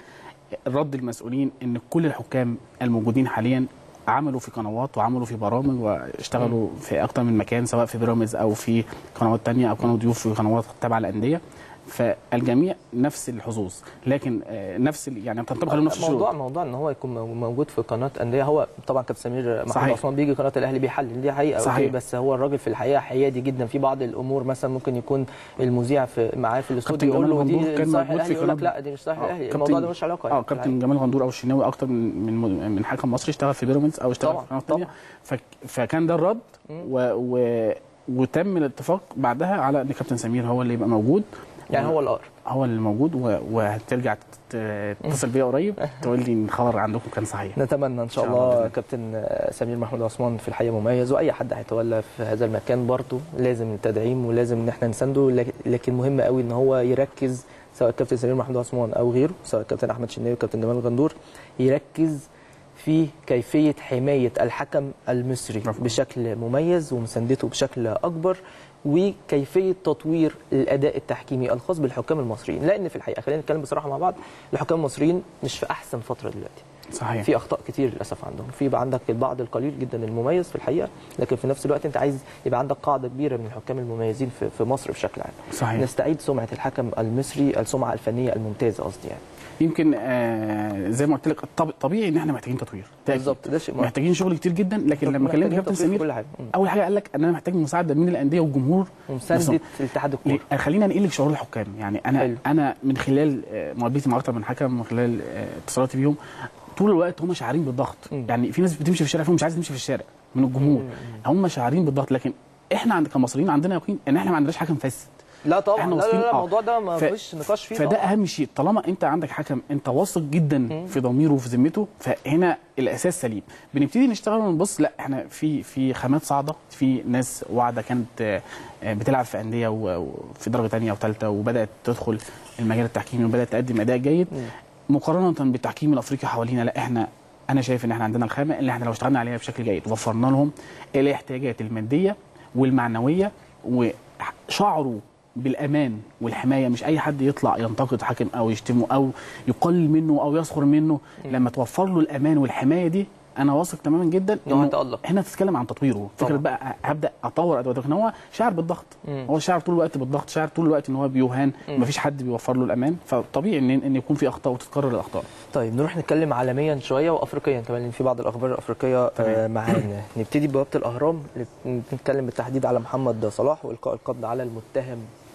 رد المسؤولين ان كل الحكام الموجودين حاليا عملوا في قنوات وعملوا في برامج واشتغلوا في اكتر من مكان سواء في بيراميدز او في قنوات تانية او كانوا ضيوف في قنوات تبع الانديه فالجميع نفس الحظوظ لكن آه، نفس ال- يعني تنطبق عليهم نفس الشروط موضوع موضوع ان هو يكون مو- موجود في قناه انديه هو طبعا كابتن سمير محمود صحيح. عثمان بيجي قناه الاهلي بيحلل دي حقيقه صحيح. أوكي، بس هو الراجل في الحقيقه حيادي جدا في بعض الامور مثلا ممكن يكون المذيع في معاه في الاستوديو كابتن يقول له جمال غندور دي كان لصالح موجود في الاهلي يقول لك قناة- لا دي مش صالح آه، الاهلي كابتن- الموضوع ده ملوش علاقه اه يعني في كابتن الحقيقة. جمال غندور او الشناوي اكتر من من من حكم مصري اشتغل في بيراميدز او اشتغل طبعاً، في قناه ثانيه فك- فكان ده الرد و و وتم الاتفاق بعدها على ان كابتن سمير هو اللي يبقى موجود يعني هو الاقرب هو اللي موجود و- وهترجع تت- تتصل بيا قريب تقول لي ان الخبر عندكم كان صحيح نتمنى ان شاء إن شاء الله الله بإذن كابتن سمير محمود عثمان في الحقيقه مميز واي حد هيتولى في هذا المكان برضه لازم التدعيم ولازم ان احنا نسنده لك- لكن مهم قوي ان هو يركز سواء كابتن سمير محمود عثمان او غيره سواء كابتن احمد شناوي وكابتن جمال غندور يركز في كيفيه حمايه الحكم المصري مفهوم. بشكل مميز ومساندته بشكل اكبر وكيفيه تطوير الاداء التحكيمي الخاص بالحكام المصريين لان في الحقيقه خلينا نتكلم بصراحه مع بعض الحكام المصريين مش في احسن فتره دلوقتي صحيح في اخطاء كتير للاسف عندهم في يبقى عندك البعض القليل جدا المميز في الحقيقه لكن في نفس الوقت انت عايز يبقى عندك قاعده كبيره من الحكام المميزين في في مصر بشكل عام صحيح نستعيد سمعه الحكم المصري السمعه الفنيه الممتازه قصدي يعني يمكن آه زي ما قلت لك الطب- طبيعي ان احنا محتاجين تطوير ده أكيد. بالظبط ده شيء مهم. محتاجين شغل كتير جدا لكن لما محتاجين كلمت كابتن تطوير في سمير كل حاجه مم. اول حاجه قال لك ان انا محتاج مساعده من الانديه والجمهور ومسانده اتحاد الكوره ليه؟ خلينا ننقل لك شعور الحكام يعني انا حلو. انا من خلال آه، مقابلتي مع اكتر من حكم من خلال آه، اتصالاتي بيهم طول الوقت هم شعارين بالضغط مم. يعني في ناس بتمشي في الشارع فيهم مش عايزه تمشي في الشارع من الجمهور هم شعارين بالضغط لكن احنا عند كمصريين عندنا يقين ان احنا ما عندناش حكم فاسد لا طبعا إحنا لا لا, واثقين- لا آه. الموضوع ده ما ف- فيش نقاش فيه فده طبعا اهم شيء طالما انت عندك حكم انت واثق جدا في ضميره وفي ذمته فهنا الاساس سليم بنبتدي نشتغل ونبص لا احنا في في خامات صاعده في ناس واعده كانت آه، آه، بتلعب في انديه و- وفي درجه ثانيه وثالثه وبدات تدخل المجال التحكيمي وبدات تقدم اداء جيد مقارنه بالتحكيم الافريقي حوالينا لا احنا انا شايف ان احنا عندنا الخامه اللي احنا لو اشتغلنا عليها بشكل جيد وفرنا لهم الاحتياجات الماديه والمعنويه وشعروا بالامان والحمايه مش اي حد يطلع ينتقد حكم او يشتمه او يقلل منه او يسخر منه لما توفر له الامان والحمايه دي انا واثق تماما جدا إن هو إنه هيتألق. هنا بتتكلم عن تطويره فكره طبعا. بقى هبدا اطور ادوات لكن هو شاعر بالضغط مم. هو شاعر طول الوقت بالضغط شاعر طول الوقت ان هو بيوهان مفيش حد بيوفر له الامان فطبيعي ان ان يكون في اخطاء وتتكرر الاخطاء طيب نروح نتكلم عالميا شويه وافريقيا كمان لان في بعض الاخبار الافريقيه آه، معانا نبتدي ببوابه الاهرام نتكلم بالتحديد على محمد صلاح والقاء القبض على المتهم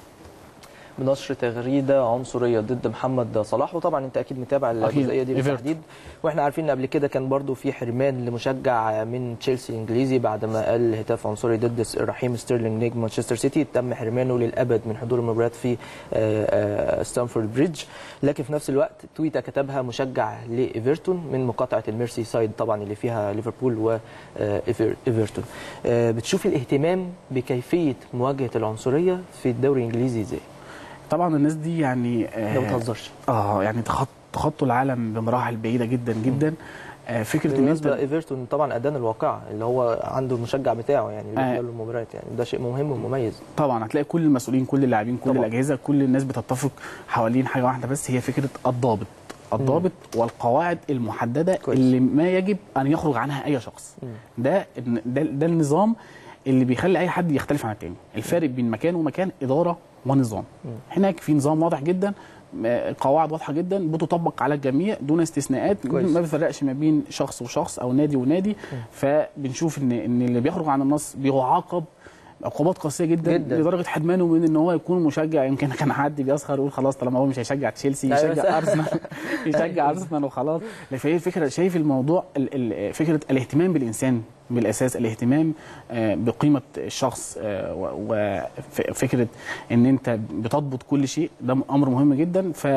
بنشر تغريده عنصريه ضد محمد صلاح وطبعا انت اكيد متابع أكيد. الجزئيه دي إيفرتون. بالتحديد واحنا عارفين ان قبل كده كان برضو في حرمان لمشجع من تشيلسي الانجليزي بعد ما قال هتاف عنصري ضد رحيم ستيرلينج نجم مانشستر سيتي تم حرمانه للابد من حضور المباريات في آه، آه، ستانفورد بريدج لكن في نفس الوقت تويته كتبها مشجع لايفرتون من مقاطعه الميرسي سايد طبعا اللي فيها ليفربول وايفرتون بتشوف الاهتمام بكيفيه مواجهه العنصريه في الدوري الانجليزي ازاي؟ طبعا الناس دي يعني ده ما تهزرش اه يعني تخط تخطوا العالم بمراحل بعيده جدا جدا آه فكره ان بالنسبه انت ايفرتون طبعا ادان الواقع اللي هو عنده المشجع بتاعه يعني اللي آه. بيحضر له المباريات يعني ده شيء مهم ومميز طبعا هتلاقي كل المسؤولين كل اللاعبين كل طبعا. الاجهزه كل الناس بتتفق حوالين حاجه واحده بس هي فكره الضابط الضابط والقواعد المحدده كويس. اللي ما يجب ان يخرج عنها اي شخص ده ده, ده النظام اللي بيخلي اي حد يختلف عن التاني الفارق بين مكان ومكان اداره ونظام هناك في نظام واضح جدا م- قواعد واضحه جدا بتطبق على الجميع دون استثناءات كويس. ما بيفرقش ما بين شخص وشخص او نادي ونادي فبنشوف ان ان اللي بيخرج عن النص بيعاقب عقوبات قاسيه جدا, جداً. لدرجه حرمانه من ان هو يكون مشجع يمكن كان حد بيسخر يقول خلاص طالما هو مش هيشجع تشيلسي أيوة يشجع صح. ارسنال يشجع ارسنال وخلاص فهي الفكره شايف الموضوع ال- ال- فكره الاهتمام بالانسان بالاساس الاهتمام آه، بقيمه الشخص آه، و- وفكره ان انت بتضبط كل شيء ده امر مهم جدا ف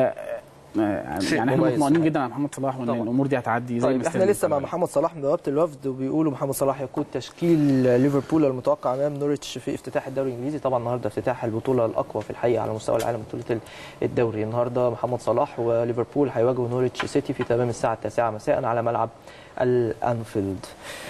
آه، شيء يعني احنا مميز مطمئنين صحيح. جدا على محمد صلاح وان طبعاً. الامور دي هتعدي زي طيب ما احنا ستيرلينج لسه مع طبعاً. محمد صلاح من بوابه الوفد وبيقولوا محمد صلاح يقود تشكيل ليفربول المتوقع امام نوريتش في افتتاح الدوري الانجليزي طبعا النهارده افتتاح البطوله الاقوى في الحقيقه على مستوى العالم بطوله الدوري النهارده محمد صلاح وليفربول هيواجهوا نوريتش سيتي في تمام الساعه 9 مساء على ملعب الانفيلد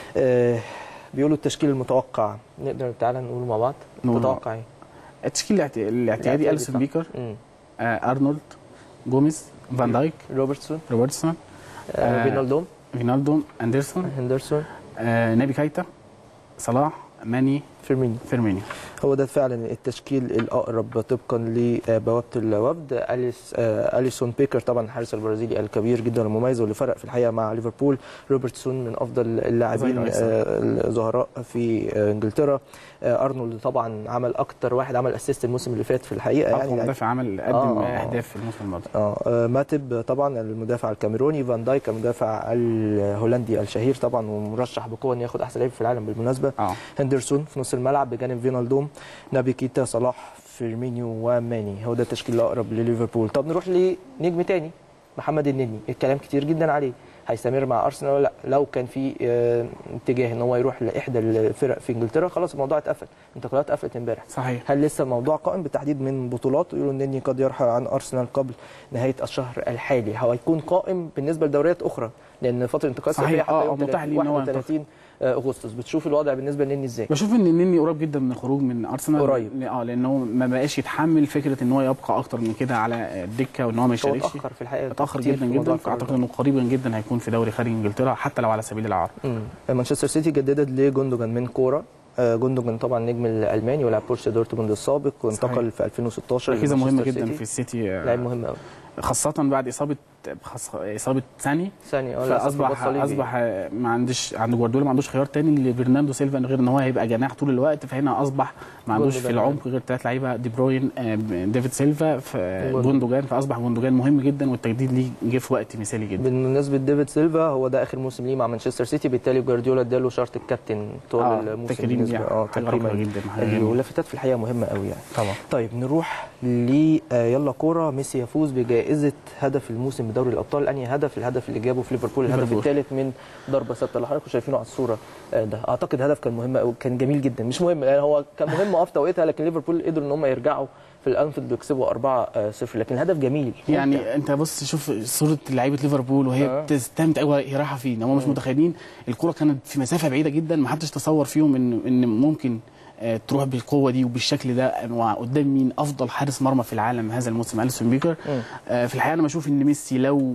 آه بيقولوا التشكيل المتوقع نقدر تعالى نقول مع بعض نقول. تتوقع ايه؟ التشكيل الاعت- الاعتيادي الاعتيادي اليسون صح. بيكر مم. آه، ارنولد جوميز فان دايك روبرتسون روبرتسون آه آه، فينالدوم فينالدو اندرسون هندرسون آه، نبي كايتا صلاح ماني فيرمينيو فيرمينيو هو ده فعلا التشكيل الاقرب طبقا لبوابه الوفد اليس آه، اليسون بيكر طبعا الحارس البرازيلي الكبير جدا المميز واللي فرق في الحقيقه مع ليفربول روبرتسون من افضل اللاعبين ظهير أيسر. آه، الظهراء في آه، انجلترا آه، ارنولد طبعا عمل اكتر واحد عمل اسيست الموسم اللي فات في الحقيقه اقوى يعني مدافع عمل قدم آه، آه. اهداف في الموسم الماضي اه آه، ماتب طبعا المدافع الكاميروني فان دايك المدافع الهولندي الشهير طبعا ومرشح بقوه انه ياخد احسن لاعب في العالم بالمناسبه اه هندرسون في نص الملعب بجانب فينالدوم نابي كيتا صلاح فيرمينيو وماني هو ده التشكيل الاقرب لليفربول طب نروح لنجم تاني محمد النني الكلام كتير جدا عليه هيستمر مع ارسنال ولا لا لو كان في آه، اتجاه ان هو يروح لاحدى الفرق في انجلترا خلاص الموضوع اتقفل انتقالات اتقفلت امبارح صحيح هل لسه الموضوع قائم بالتحديد من بطولات ويقولوا ان النني قد يرحل عن ارسنال قبل نهايه الشهر الحالي هو هيكون قائم بالنسبه لدوريات اخرى لان فتره انتقال صحيح. صحيح حتى آه، يوم متاح ليه إن هو 31 اغسطس بتشوف الوضع بالنسبه للنني ازاي بشوف ان النني قريب جدا من الخروج من ارسنال قريب. ل- اه لان هو ما بقاش يتحمل فكره ان هو يبقى اكتر من كده على الدكه وان هو ما هو يشاركش اتاخر في الحقيقه اتاخر كتير جدا في موضوع جدا فاعتقد انه قريبا جدا هيكون في دوري خارج انجلترا حتى لو على سبيل العرض مم. مانشستر سيتي جددت لجوندوجان من كوره آه، جوندوجان طبعا نجم الالماني ولاعب بورسيا دورتموند السابق وانتقل صحيح. في 2016 ركيزه مهمه لمانشستر جدا سيتي. في السيتي آه، لاعب مهم قوي خاصه بعد اصابه خاص- اصابه ثاني ثاني اه للأسف فاصبح رباط صليبي. اصبح ما عندش عند جوارديولا ما عندوش خيار تاني لفرناندو سيلفا غير ان هو هيبقى جناح طول الوقت فهنا اصبح ما عندوش في جوندوجان. العمق غير ثلاث لعيبه دي بروين آه، ديفيد سيلفا في جوندوجان. جوندوجان فاصبح جوندوجان مهم جدا والتجديد ليه جه في وقت مثالي جدا بالنسبه لديفيد سيلفا هو ده اخر موسم ليه مع مانشستر سيتي بالتالي جوارديولا اداله شرط الكابتن طول آه، الموسم تكريم بالنسبه دي اه حاجة تكريما رائعة جدا، حاجة آه، جميلة. واللافتات في الحقيقه مهمه قوي يعني طبعا طيب نروح ل آه، يلا كوره ميسي يفوز بجائزه هدف الموسم بدوري الابطال انهي هدف الهدف اللي جابه في ليفربول الهدف ليفربول. الثالث من ضربه ثابته اللي حضراتكم شايفينه على الصوره آه، ده اعتقد هدف كان مهم قوي كان جميل جدا مش مهم يعني هو كان مهم اه في توقيتها لكن ليفربول قدروا ان هم يرجعوا في الانفيلد ويكسبوا 4-0 لكن الهدف جميل ممتع. يعني انت بص شوف صوره لعيبه ليفربول وهي آه. بتستمتع قوي هي رايحه فين هم مش متخيلين الكره كانت في مسافه بعيده جدا ما حدش تصور فيهم ان ان ممكن آه، تروح بالقوه دي وبالشكل ده وقدام مين افضل حارس مرمى في العالم هذا الموسم اليسون بيكر مم. آه، في الحقيقه انا بشوف ان ميسي لو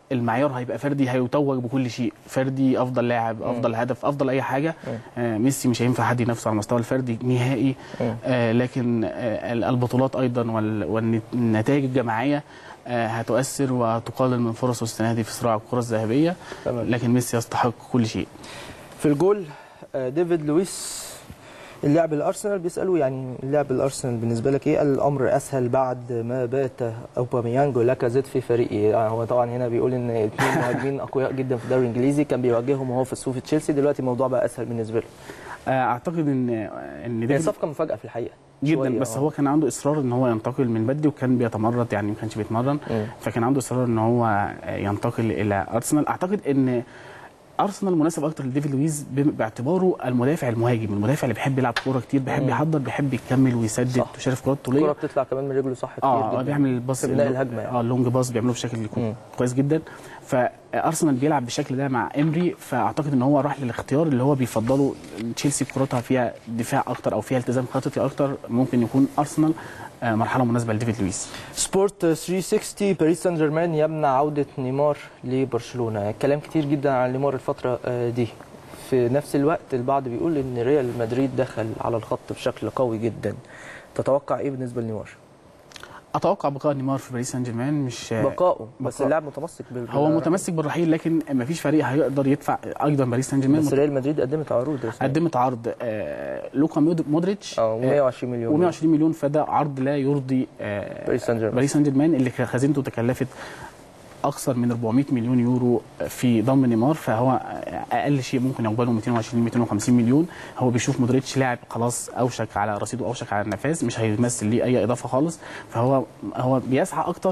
المعيار هيبقى فردي هيتوج بكل شيء فردي افضل لاعب افضل هدف افضل اي حاجه آه ميسي مش هينفع حد ينافسه على المستوى الفردي نهائي آه لكن آه البطولات ايضا وال- والنتائج الجماعيه آه، هتؤثر وتقلل من فرصه السنه دي في صراع الكره الذهبيه تمام. لكن ميسي يستحق كل شيء في الجول آه، ديفيد لويس اللاعب الارسنال بيسالوا يعني اللاعب الارسنال بالنسبه لك ايه قال الامر اسهل بعد ما بات اوباميانج ولاكازيت في فريقي يعني هو طبعا هنا بيقول ان اثنين مهاجمين اقوياء جدا في الدوري الانجليزي كان بيواجههم وهو في السوق في تشيلسي دلوقتي الموضوع بقى اسهل بالنسبه له آه، اعتقد ان ان هي ديفيد صفقه مفاجاه في الحقيقه جدا شوية، بس آه. هو كان عنده اصرار ان هو ينتقل من بدري وكان بيتمرد يعني ما كانش بيتمرن مم. فكان عنده اصرار ان هو ينتقل الى ارسنال اعتقد ان ارسنال مناسب اكتر لديفيد لويز ب- باعتباره المدافع المهاجم المدافع اللي بيحب يلعب كوره كتير بيحب مم. يحضر بيحب يكمل ويسدد صح. ويشارك في كرات الكره طوليه بتطلع كمان من رجله صح كتير اه جدا آه، بيعمل الباص في بناء اللي- الهجمه يعني. اه اللونج باص بيعمله بشكل مم. كويس جدا فارسنال بيلعب بالشكل ده مع امري فاعتقد ان هو راح للاختيار اللي هو بيفضله تشيلسي كرتها فيها دفاع اكتر او فيها التزام خططي اكتر ممكن يكون ارسنال آه، مرحله مناسبه لديفيد لويس سبورت 360 باريس سان جيرمان يمنع عوده نيمار لبرشلونه كلام كتير جدا عن نيمار الفتره آه، دي في نفس الوقت البعض بيقول ان ريال مدريد دخل على الخط بشكل قوي جدا تتوقع ايه بالنسبه لنيمار اتوقع بقاء نيمار في باريس سان جيرمان مش بقائه بس بقاء. اللاعب متمسك بال هو بال- متمسك بالرحيل لكن ما فيش فريق هيقدر يدفع ايضا باريس سان جيرمان بس ريال مدريد قدمت عروض رسميه قدمت عرض آه لوكا مود- مودريتش اه 120 مليون و120 مليون فده عرض لا يرضي آه باريس سان جيرمان. باريس سان جيرمان اللي خزينته تكلفت اكثر من 400 مليون يورو في ضم نيمار فهو اقل شيء ممكن يقبله 220 250 مليون هو بيشوف مودريتش لاعب خلاص اوشك على رصيده اوشك على النفاذ مش هيمثل ليه اي اضافه خالص فهو هو بيسعى اكتر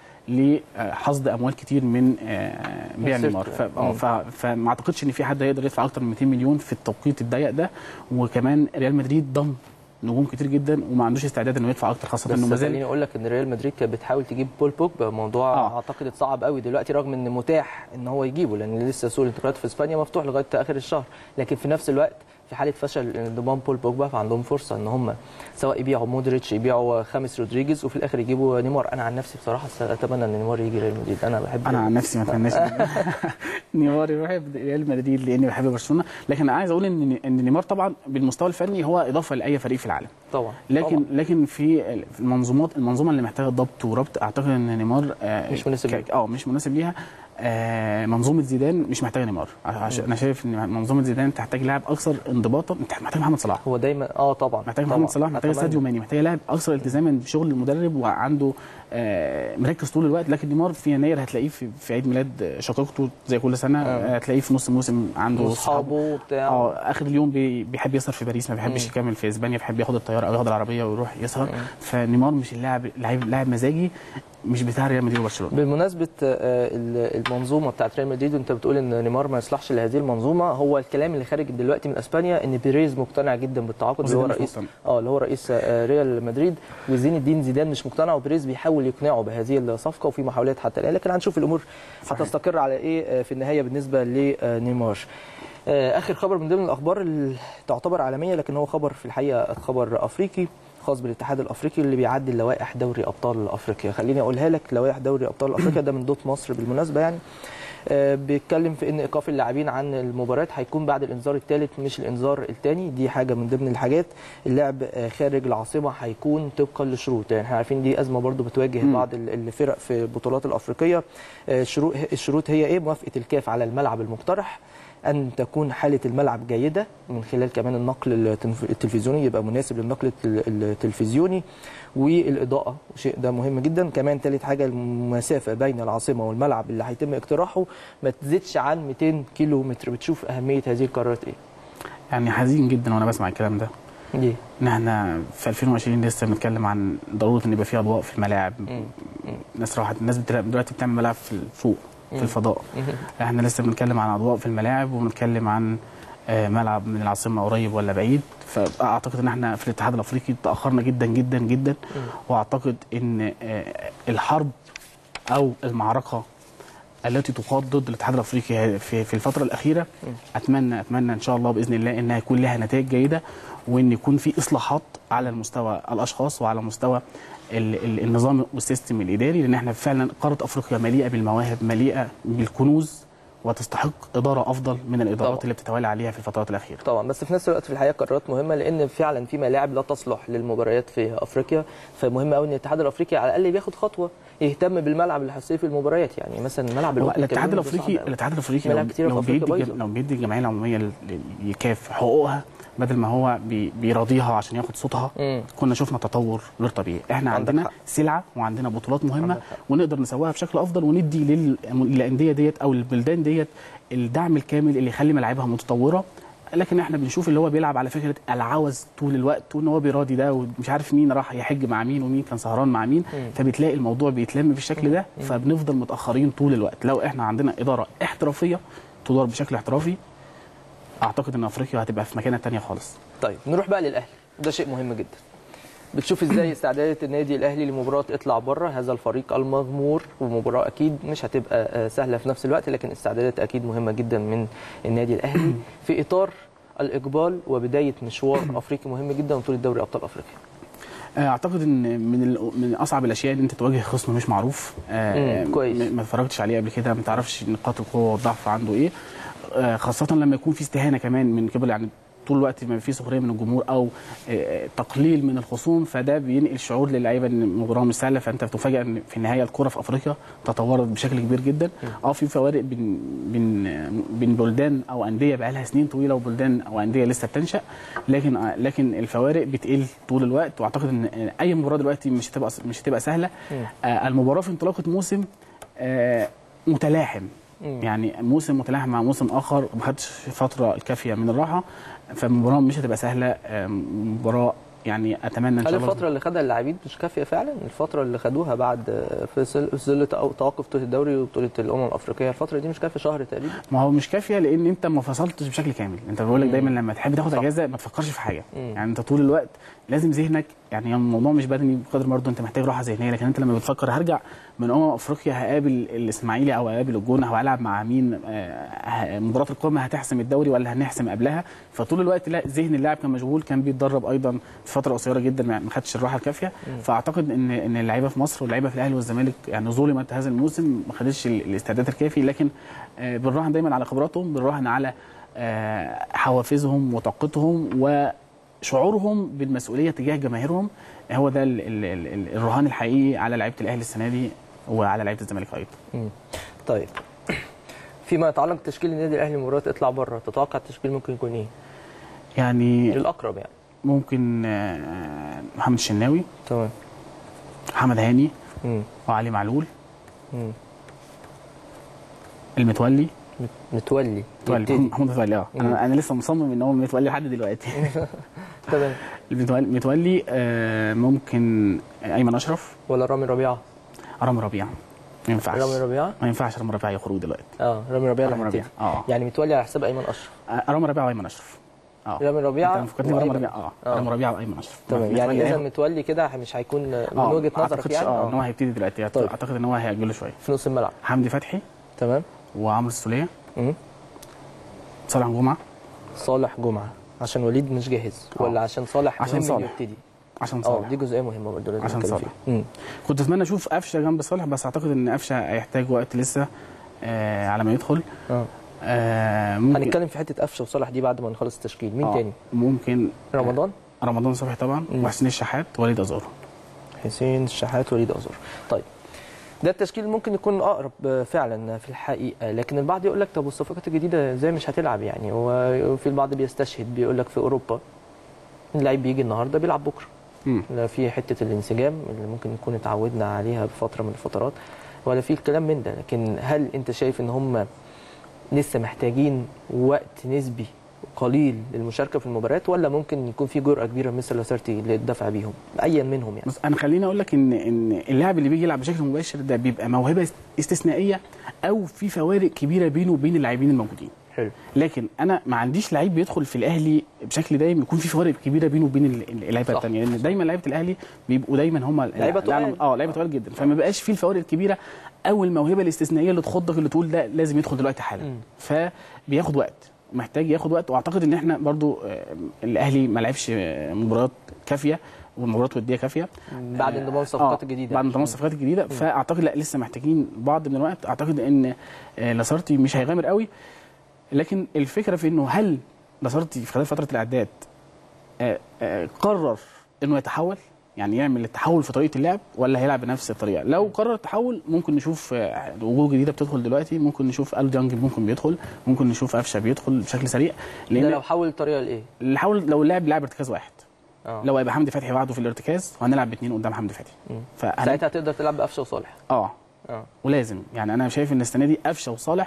لحصد اموال كتير من آه، بيع مسيرته نيمار ف- يعني. آه، ف- فما اعتقدش ان في حد هيقدر يدفع اكتر من 200 مليون في التوقيت الضيق ده وكمان ريال مدريد ضم نجوم كتير جدا وما عندوش استعداد انه يدفع اكتر خاصه انه ما بس زال خليني اقول لك ان ريال مدريد كانت بتحاول تجيب بول بوجبا موضوع آه. اعتقد اتصعب قوي دلوقتي رغم ان متاح ان هو يجيبه لان لسه سوق الانتقالات في اسبانيا مفتوح لغايه اخر الشهر لكن في نفس الوقت في حاله فشل انضمام بول بوجبا فعندهم فرصه ان هم سواء يبيعوا مودريتش يبيعوا خامس رودريجيز وفي الاخر يجيبوا نيمار انا عن نفسي بصراحه اتمنى ان نيمار يجي ريال مدريد انا بحب انا عن نفسي ما اتمناش إن نيمار يروح ريال مدريد لاني بحب برشلونه لكن عايز اقول ان ان نيمار طبعا بالمستوى الفني هو اضافه لاي فريق في العالم طبعا لكن طبعا. لكن في في المنظومات المنظومه اللي محتاجه ضبط وربط اعتقد ان نيمار آه، مش مناسب ك- ليها. اه مش مناسب ليها آه، منظومه زيدان مش محتاجه نيمار عشان انا شايف ان منظومه زيدان تحتاج لاعب اكثر انضباطا انت محتاج محمد صلاح هو دايما اه طبعا محتاج طبعاً. محمد صلاح محتاج أتمنى. ساديو ماني محتاج لاعب اكثر التزاما بشغل المدرب وعنده آه، مركز طول الوقت لكن نيمار في يناير هتلاقيه في, في عيد ميلاد شقيقته زي كل سنه آه. هتلاقيه في نص الموسم عنده واصحابه وبتاع اه اخر اليوم بي- بيحب يسهر في باريس ما بيحبش مم. يكمل في اسبانيا بيحب ياخد الطياره او ياخد العربيه ويروح يسهر فنيمار مش اللاعب لاعب لاعب مزاجي مش بتاع ريال مدريد وبرشلونه بمناسبه آه، ال- المنظومه بتاعت ريال مدريد وانت بتقول ان نيمار ما يصلحش لهذه المنظومه هو الكلام اللي خارج دلوقتي من اسبانيا ان بيريز مقتنع جدا بالتعاقد اللي هو وزيدان مش رئيس مقتنع. اه اللي هو رئيس آه، ريال مدريد وزين الدين زيدان مش مقتنع وبيريز بيحاول يقنعه بهذه الصفقه وفي محاولات حتى الان لكن هنشوف الامور هتستقر على ايه آه، في النهايه بالنسبه لنيمار آه، اخر خبر من ضمن الاخبار اللي تعتبر عالميه لكن هو خبر في الحقيقه خبر افريقي خاص بالاتحاد الافريقي اللي بيعدل لوائح دوري ابطال افريقيا خليني اقولها لك لوائح دوري ابطال افريقيا ده من دوت مصر بالمناسبه يعني آه، بيتكلم في ان ايقاف اللاعبين عن المباريات هيكون بعد الانذار الثالث مش الانذار الثاني دي حاجه من ضمن الحاجات اللعب آه، خارج العاصمه هيكون طبقا لشروط يعني احنا عارفين دي ازمه برضو بتواجه مم. بعض ال- الفرق في البطولات الافريقيه آه، الشروط الشروط هي ايه موافقه الكاف على الملعب المقترح ان تكون حاله الملعب جيده من خلال كمان النقل التنف- التلفزيوني يبقى مناسب للنقل التل- التلفزيوني والاضاءه شيء ده مهم جدا كمان ثالث حاجه المسافه بين العاصمه والملعب اللي هيتم اقتراحه ما تزيدش عن 200 كيلو متر بتشوف اهميه هذه القرارات ايه يعني حزين جدا وانا بسمع الكلام ده ليه ان احنا في 2020 لسه بنتكلم عن ضروره ان يبقى في اضواء في الملاعب مم. الناس راحت الناس بتلا- دلوقتي بتعمل ملاعب في فوق مم. في الفضاء مم. احنا لسه بنتكلم عن اضواء في الملاعب وبنتكلم عن آه، ملعب من العاصمه قريب ولا بعيد فاعتقد ان احنا في الاتحاد الافريقي تاخرنا جدا جدا جدا واعتقد ان آه، الحرب او المعركه التي تقاد ضد الاتحاد الافريقي في في الفتره الاخيره اتمنى اتمنى ان شاء الله باذن الله انها يكون لها نتائج جيده وان يكون في اصلاحات على المستوى الاشخاص وعلى مستوى ال- ال- النظام والسيستم الاداري لان احنا فعلا قاره افريقيا مليئه بالمواهب مليئه بالكنوز وتستحق اداره افضل من الادارات طبعا. اللي بتتوالى عليها في الفترات الاخيره طبعا بس في نفس الوقت في الحقيقه قرارات مهمه لان فعلا في ملاعب لا تصلح للمباريات في افريقيا فمهم قوي ان الاتحاد الافريقي على الاقل بياخد خطوه يهتم بالملعب الحساسي في المباريات يعني مثلا ملعب هو القطن الاتحاد الكاميروني ده الافريقي صعب أوي. الاتحاد الافريقي ملاعب لو, كتيرة في لو أفريقيا بيدي بايظة. لو بيدي الجمعيه العموميه لل- للكاف حقوقها بدل ما هو بي- بيراضيها عشان ياخد صوتها مم. كنا شفنا تطور غير طبيعي احنا عندك عندنا حق. سلعه وعندنا بطولات مهمه عندك حق. ونقدر نسويها بشكل افضل وندي لل- للانديه ديت او البلدان ديت الدعم الكامل اللي يخلي ملاعبها متطوره لكن احنا بنشوف اللي هو بيلعب على فكره العوز طول الوقت وان هو بيراضي ده ومش عارف مين راح يحج مع مين ومين كان سهران مع مين فبتلاقي الموضوع بيتلم بالشكل ده فبنفضل متاخرين طول الوقت لو احنا عندنا اداره احترافيه تدار بشكل احترافي اعتقد ان افريقيا هتبقى في مكانه تانية خالص طيب نروح بقى للاهلي ده شيء مهم جدا بتشوف ازاي استعدادات النادي الاهلي لمباراه اطلع بره هذا الفريق المغمور ومباراه اكيد مش هتبقى آه، سهله في نفس الوقت لكن استعدادات اكيد مهمه جدا من النادي الاهلي في اطار الاقبال وبدايه مشوار افريقي مهم جدا وبطوله دوري ابطال افريقيا اعتقد ان من ال- من اصعب الاشياء ان انت تواجه خصم مش معروف آه، مم، كويس. م- ما اتفرجتش عليه قبل كده ما تعرفش نقاط القوه والضعف عنده ايه آه، خاصه لما يكون في استهانه كمان من قبل يعني طول الوقت ما في سخريه من الجمهور او آه، تقليل من الخصوم فده بينقل شعور للعيبه ان المباراه مش سهله فانت بتفاجئ ان في النهايه الكره في افريقيا تطورت بشكل كبير جدا اه في فوارق بين بين بين بلدان او انديه بقى لها سنين طويله وبلدان او انديه لسه بتنشا لكن آه، لكن الفوارق بتقل طول الوقت واعتقد ان اي مباراه دلوقتي مش هتبقى مش هتبقى سهله آه، المباراه في انطلاقه موسم آه، متلاحم يعني موسم متلاحم مع موسم اخر ما خدش فتره الكافيه من الراحه فالمباراه مش هتبقى سهله آه، مباراه يعني اتمنى ان هل شاء الله الفتره اللي خدها اللاعبين مش كافيه فعلا الفتره اللي خدوها بعد آه، في ظل- في ظل تق- توقف بطوله الدوري وبطوله الامم الافريقيه الفتره دي مش كافيه شهر تقريبا ما هو مش كافيه لان انت ما فصلتش بشكل كامل انت بقول لك دايما لما تحب تاخد صح. اجازه ما تفكرش في حاجه مم. يعني انت طول الوقت لازم ذهنك يعني الموضوع مش بدني بقدر برضه انت محتاج راحه ذهنيه لكن انت لما بتفكر هرجع من امم افريقيا هقابل الاسماعيلي او هقابل الجونه او هلعب مع مين آه، ه- مباراه القمه هتحسم الدوري ولا هنحسم قبلها فطول الوقت لا ذهن اللاعب كان مشغول كان بيتدرب ايضا في فتره قصيره جدا ما ما خدش الراحه الكافيه فاعتقد ان ان اللعيبه في مصر واللعيبه في الاهلي والزمالك يعني ظلمت هذا الموسم ما خدتش ال- الاستعداد الكافي لكن آه، بنراهن دايما على خبراتهم بنراهن على آه، حوافزهم وطاقتهم وشعورهم بالمسؤوليه تجاه جماهيرهم هو ده ال- ال- ال- ال- الرهان الحقيقي على لعيبه الاهلي السنه دي وعلى لعيبه الزمالك ايضا مم. طيب فيما يتعلق بتشكيل النادي الاهلي مباراه اطلع بره تتوقع التشكيل ممكن يكون ايه؟ يعني الاقرب يعني ممكن آه، محمد الشناوي تمام محمد هاني مم. وعلي معلول مم. المتولي مت- متولي متولي يبتدي. محمود متولي اه انا انا لسه مصمم ان هو متولي لحد دلوقتي تمام المتولي متولي آه، ممكن ايمن اشرف ولا رامي ربيعه؟ رامي ربيعه ما ينفعش رامي ربيعه؟ ما ينفعش رامي ربيعه يخرج دلوقتي اه رامي ربيعه رامي اللي ربيعه هيبتدي اه يعني متولي على حساب ايمن اشرف آه، رامي ربيعه وايمن اشرف اه رامي ربيعه انت فكرتني برامي وأيمن. ربيعه اه آه. رامي ربيعه وايمن اشرف تمام متولي يعني اذا هياخد- متولي كده مش هيكون من آه، وجهه ما نظرك أعتقدش، يعني اه ان هو آه. هيبتدي دلوقتي طيب. اعتقد ان هو هيأجله شويه في نص الملعب حمدي فتحي تمام وعمرو السوليه مم. صالح جمعه صالح جمعه عشان وليد مش جاهز آه. ولا عشان صالح عشان مهم إنه صالح. يبتدي عشان اه صالح دي جزئيه مهمه برضه لازم عشان نتكلم صالح. فيها. مم. كنت اتمنى اشوف قفشه جنب صالح بس اعتقد ان قفشه هيحتاج وقت لسه آه على ما يدخل اه آه ممكن هنتكلم في حته قفشه وصالح دي بعد ما نخلص التشكيل مين آه، تاني ممكن رمضان رمضان صبحي طبعا مم. وحسين الشحات وليد ازارو حسين الشحات وليد ازار طيب ده التشكيل ممكن يكون اقرب آه، فعلا في الحقيقه لكن البعض يقول لك طب والصفقات الجديده ازاي مش هتلعب يعني هو في البعض بيستشهد بيقول لك في اوروبا اللعيب بيجي النهارده بيلعب بكره مم. لا في حته الانسجام اللي ممكن نكون اتعودنا عليها بفتره من الفترات ولا في الكلام من ده لكن هل انت شايف ان هم لسه محتاجين وقت نسبي قليل للمشاركه في المباريات ولا ممكن يكون في جرأه كبيره مثل لاسارتي للدفع بيهم ايا منهم يعني بس انا خليني اقول لك ان ان اللاعب اللي بيجي يلعب بشكل مباشر ده بيبقى موهبه استثنائيه او في فوارق كبيره بينه وبين اللاعبين الموجودين حلو لكن انا ما عنديش لعيب بيدخل في الاهلي بشكل دايم يكون في فوارق كبيره بينه وبين ال- اللعيبه صح. الثانيه لان دايما لعيبه الاهلي بيبقوا دايما هم لعيبة تقال. اه لعيبه تقال جدا فما بقاش في الفوارق الكبيره او الموهبه الاستثنائيه اللي تخضك اللي تقول ده لازم يدخل دلوقتي حالا مم. فبياخد وقت محتاج ياخد وقت واعتقد ان احنا برضو آه، الاهلي ما لعبش آه، مباريات كافيه ومباريات وديه كافيه بعد انضمام الصفقات آه، الجديده بعد انضمام الصفقات الجديده فاعتقد لا لسه محتاجين بعض من الوقت اعتقد ان آه، لاسارتي مش هيغامر قوي لكن الفكره في انه هل لاسارتي في خلال فتره الاعداد آه، آه، قرر انه يتحول يعني يعمل التحول في طريقه اللعب ولا هيلعب بنفس الطريقه لو قرر التحول ممكن نشوف آه، وجوه جديده بتدخل دلوقتي ممكن نشوف ال ديانج ممكن بيدخل ممكن نشوف قفشه بيدخل بشكل سريع ده لان لو حول الطريقه لايه؟ اللي حاول لو اللاعب لعب ارتكاز واحد اه لو هيبقى حمدي فتحي وحده في الارتكاز وهنلعب باثنين قدام حمدي فتحي مم. فأنا ساعتها تقدر تلعب بقفشه وصالح اه اه ولازم يعني انا شايف ان السنه دي قفشه وصالح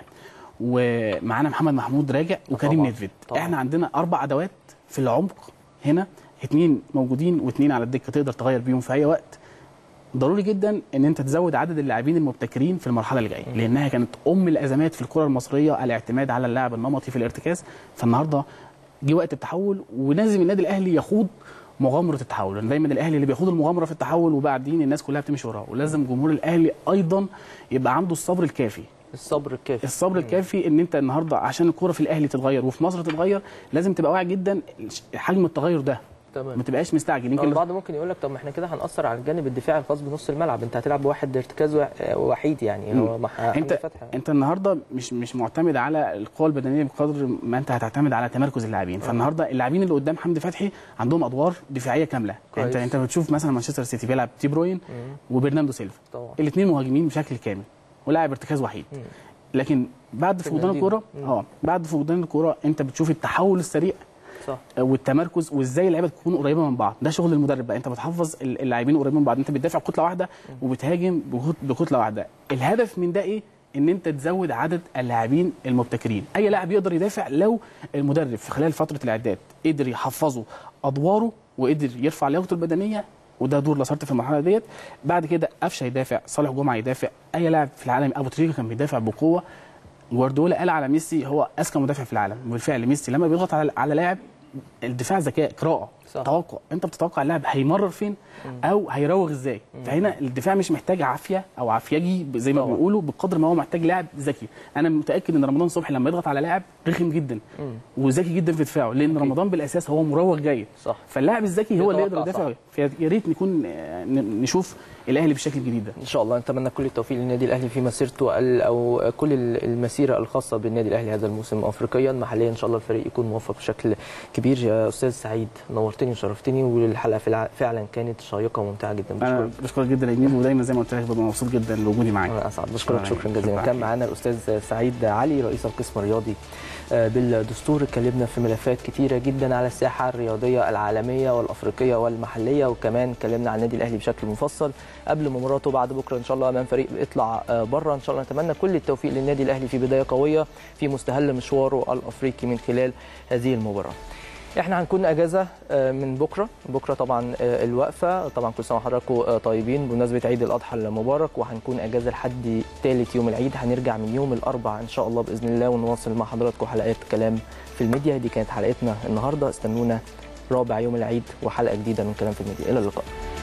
ومعانا محمد محمود راجع وكريم طبعاً، نيدفيد طبعاً. احنا عندنا اربع ادوات في العمق هنا اتنين موجودين واتنين على الدكه تقدر تغير بيهم في اي وقت ضروري جدا ان انت تزود عدد اللاعبين المبتكرين في المرحله اللي جايه لانها كانت ام الازمات في الكره المصريه الاعتماد على اللاعب النمطي في الارتكاز فالنهارده جه وقت التحول ولازم النادي الاهلي يخوض مغامره التحول لان دايما الاهلي اللي بيخوض المغامره في التحول وبعدين الناس كلها بتمشي وراه ولازم جمهور الاهلي ايضا يبقى عنده الصبر الكافي الصبر الكافي الصبر الكافي ان انت النهارده عشان الكوره في الاهلي تتغير وفي مصر تتغير لازم تبقى واعي جدا حجم التغير ده تمام ما تبقاش مستعجل يمكن البعض ممكن يقول لك طب ما احنا كده هنأثر على الجانب الدفاعي الخاص بنص الملعب انت هتلعب بواحد ارتكاز وا- وحيد يعني هو مع حمدي انت فتحي انت النهارده مش مش معتمد على القوه البدنيه بقدر ما انت هتعتمد على تمركز اللاعبين فالنهارده اللاعبين اللي قدام حمدي فتحي عندهم ادوار دفاعيه كامله كويس. انت انت بتشوف مثلا مانشستر سيتي بيلعب تي بروين وبرناردو سيلفا طبعا الاثنين مهاجمين بشكل كامل ولاعب ارتكاز وحيد مم. لكن بعد فقدان فernandinho. الكوره مم. اه بعد فقدان الكوره انت بتشوف التحول السريع صح والتمركز وازاي اللعيبه تكون قريبه من بعض ده شغل المدرب بقى انت بتحفظ اللاعبين قريبين من بعض انت بتدافع بكتله واحده وبتهاجم بكت- بكتله واحده الهدف من ده ايه ان انت تزود عدد اللاعبين المبتكرين اي لاعب يقدر يدافع لو المدرب في خلال فتره الاعداد قدر يحفظه ادواره وقدر يرفع لياقته البدنيه وده دور لاسارت في المرحله ديت بعد كده قفشه يدافع صالح جمعه يدافع اي لاعب في العالم ابو تريكه كان بيدافع بقوه جوارديولا قال على ميسي هو اذكى مدافع في العالم وبالفعل ميسي لما بيضغط على على لاعب الدفاع ذكاء قراءه صح. توقع انت بتتوقع اللاعب هيمرر فين او هيراوغ ازاي فهنا الدفاع مش محتاج عافيه او عافيجي زي ما طبعا. بيقولوا بقدر ما هو محتاج لاعب ذكي انا متاكد ان رمضان صبحي لما يضغط على لاعب رخم جدا وذكي جدا في دفاعه لان أكيد. رمضان بالاساس هو مراوغ جيد صح. فاللاعب الذكي هو اللي يقدر بيتوقع يدافع فيا ريت نكون آه، ن- نشوف الاهلي بالشكل الجديد ده ان شاء الله نتمنى كل التوفيق للنادي الاهلي في مسيرته ال- او كل ال- المسيره الخاصه بالنادي الاهلي هذا الموسم افريقيا محليا ان شاء الله الفريق يكون موفق بشكل كبير يا استاذ سعيد نورتني وشرفتني والحلقه في الع- فعلا كانت شيقه وممتعه جدا انا بشكرك بشكرك جدا يا جميل ودايما زي ما قلت لك ببقى مبسوط جدا بوجودي معاك انا اسعد بشكرك شكراً. شكرا جزيلا شكراً. كان معانا الاستاذ سعيد علي رئيس القسم الرياضي آه، بالدستور اتكلمنا في ملفات كتيره جدا على الساحه الرياضيه العالميه والافريقيه والمحليه وكمان اتكلمنا عن النادي الاهلي بشكل مفصل قبل مباراته بعد بكره ان شاء الله امام فريق بيطلع آه، بره ان شاء الله نتمنى كل التوفيق للنادي الاهلي في بدايه قويه في مستهل مشواره الافريقي من خلال هذه المباراه احنا هنكون اجازه آه، من بكره بكره طبعا آه، الوقفه طبعا كل سنه وحضراتكم آه، طيبين بمناسبه عيد الاضحى المبارك وهنكون اجازه لحد ثالث يوم العيد هنرجع من يوم الاربعاء ان شاء الله باذن الله ونواصل مع حضراتكم حلقات كلام في الميديا دي كانت حلقتنا النهارده استنونا رابع يوم العيد وحلقه جديده من كلام في الميديا الى اللقاء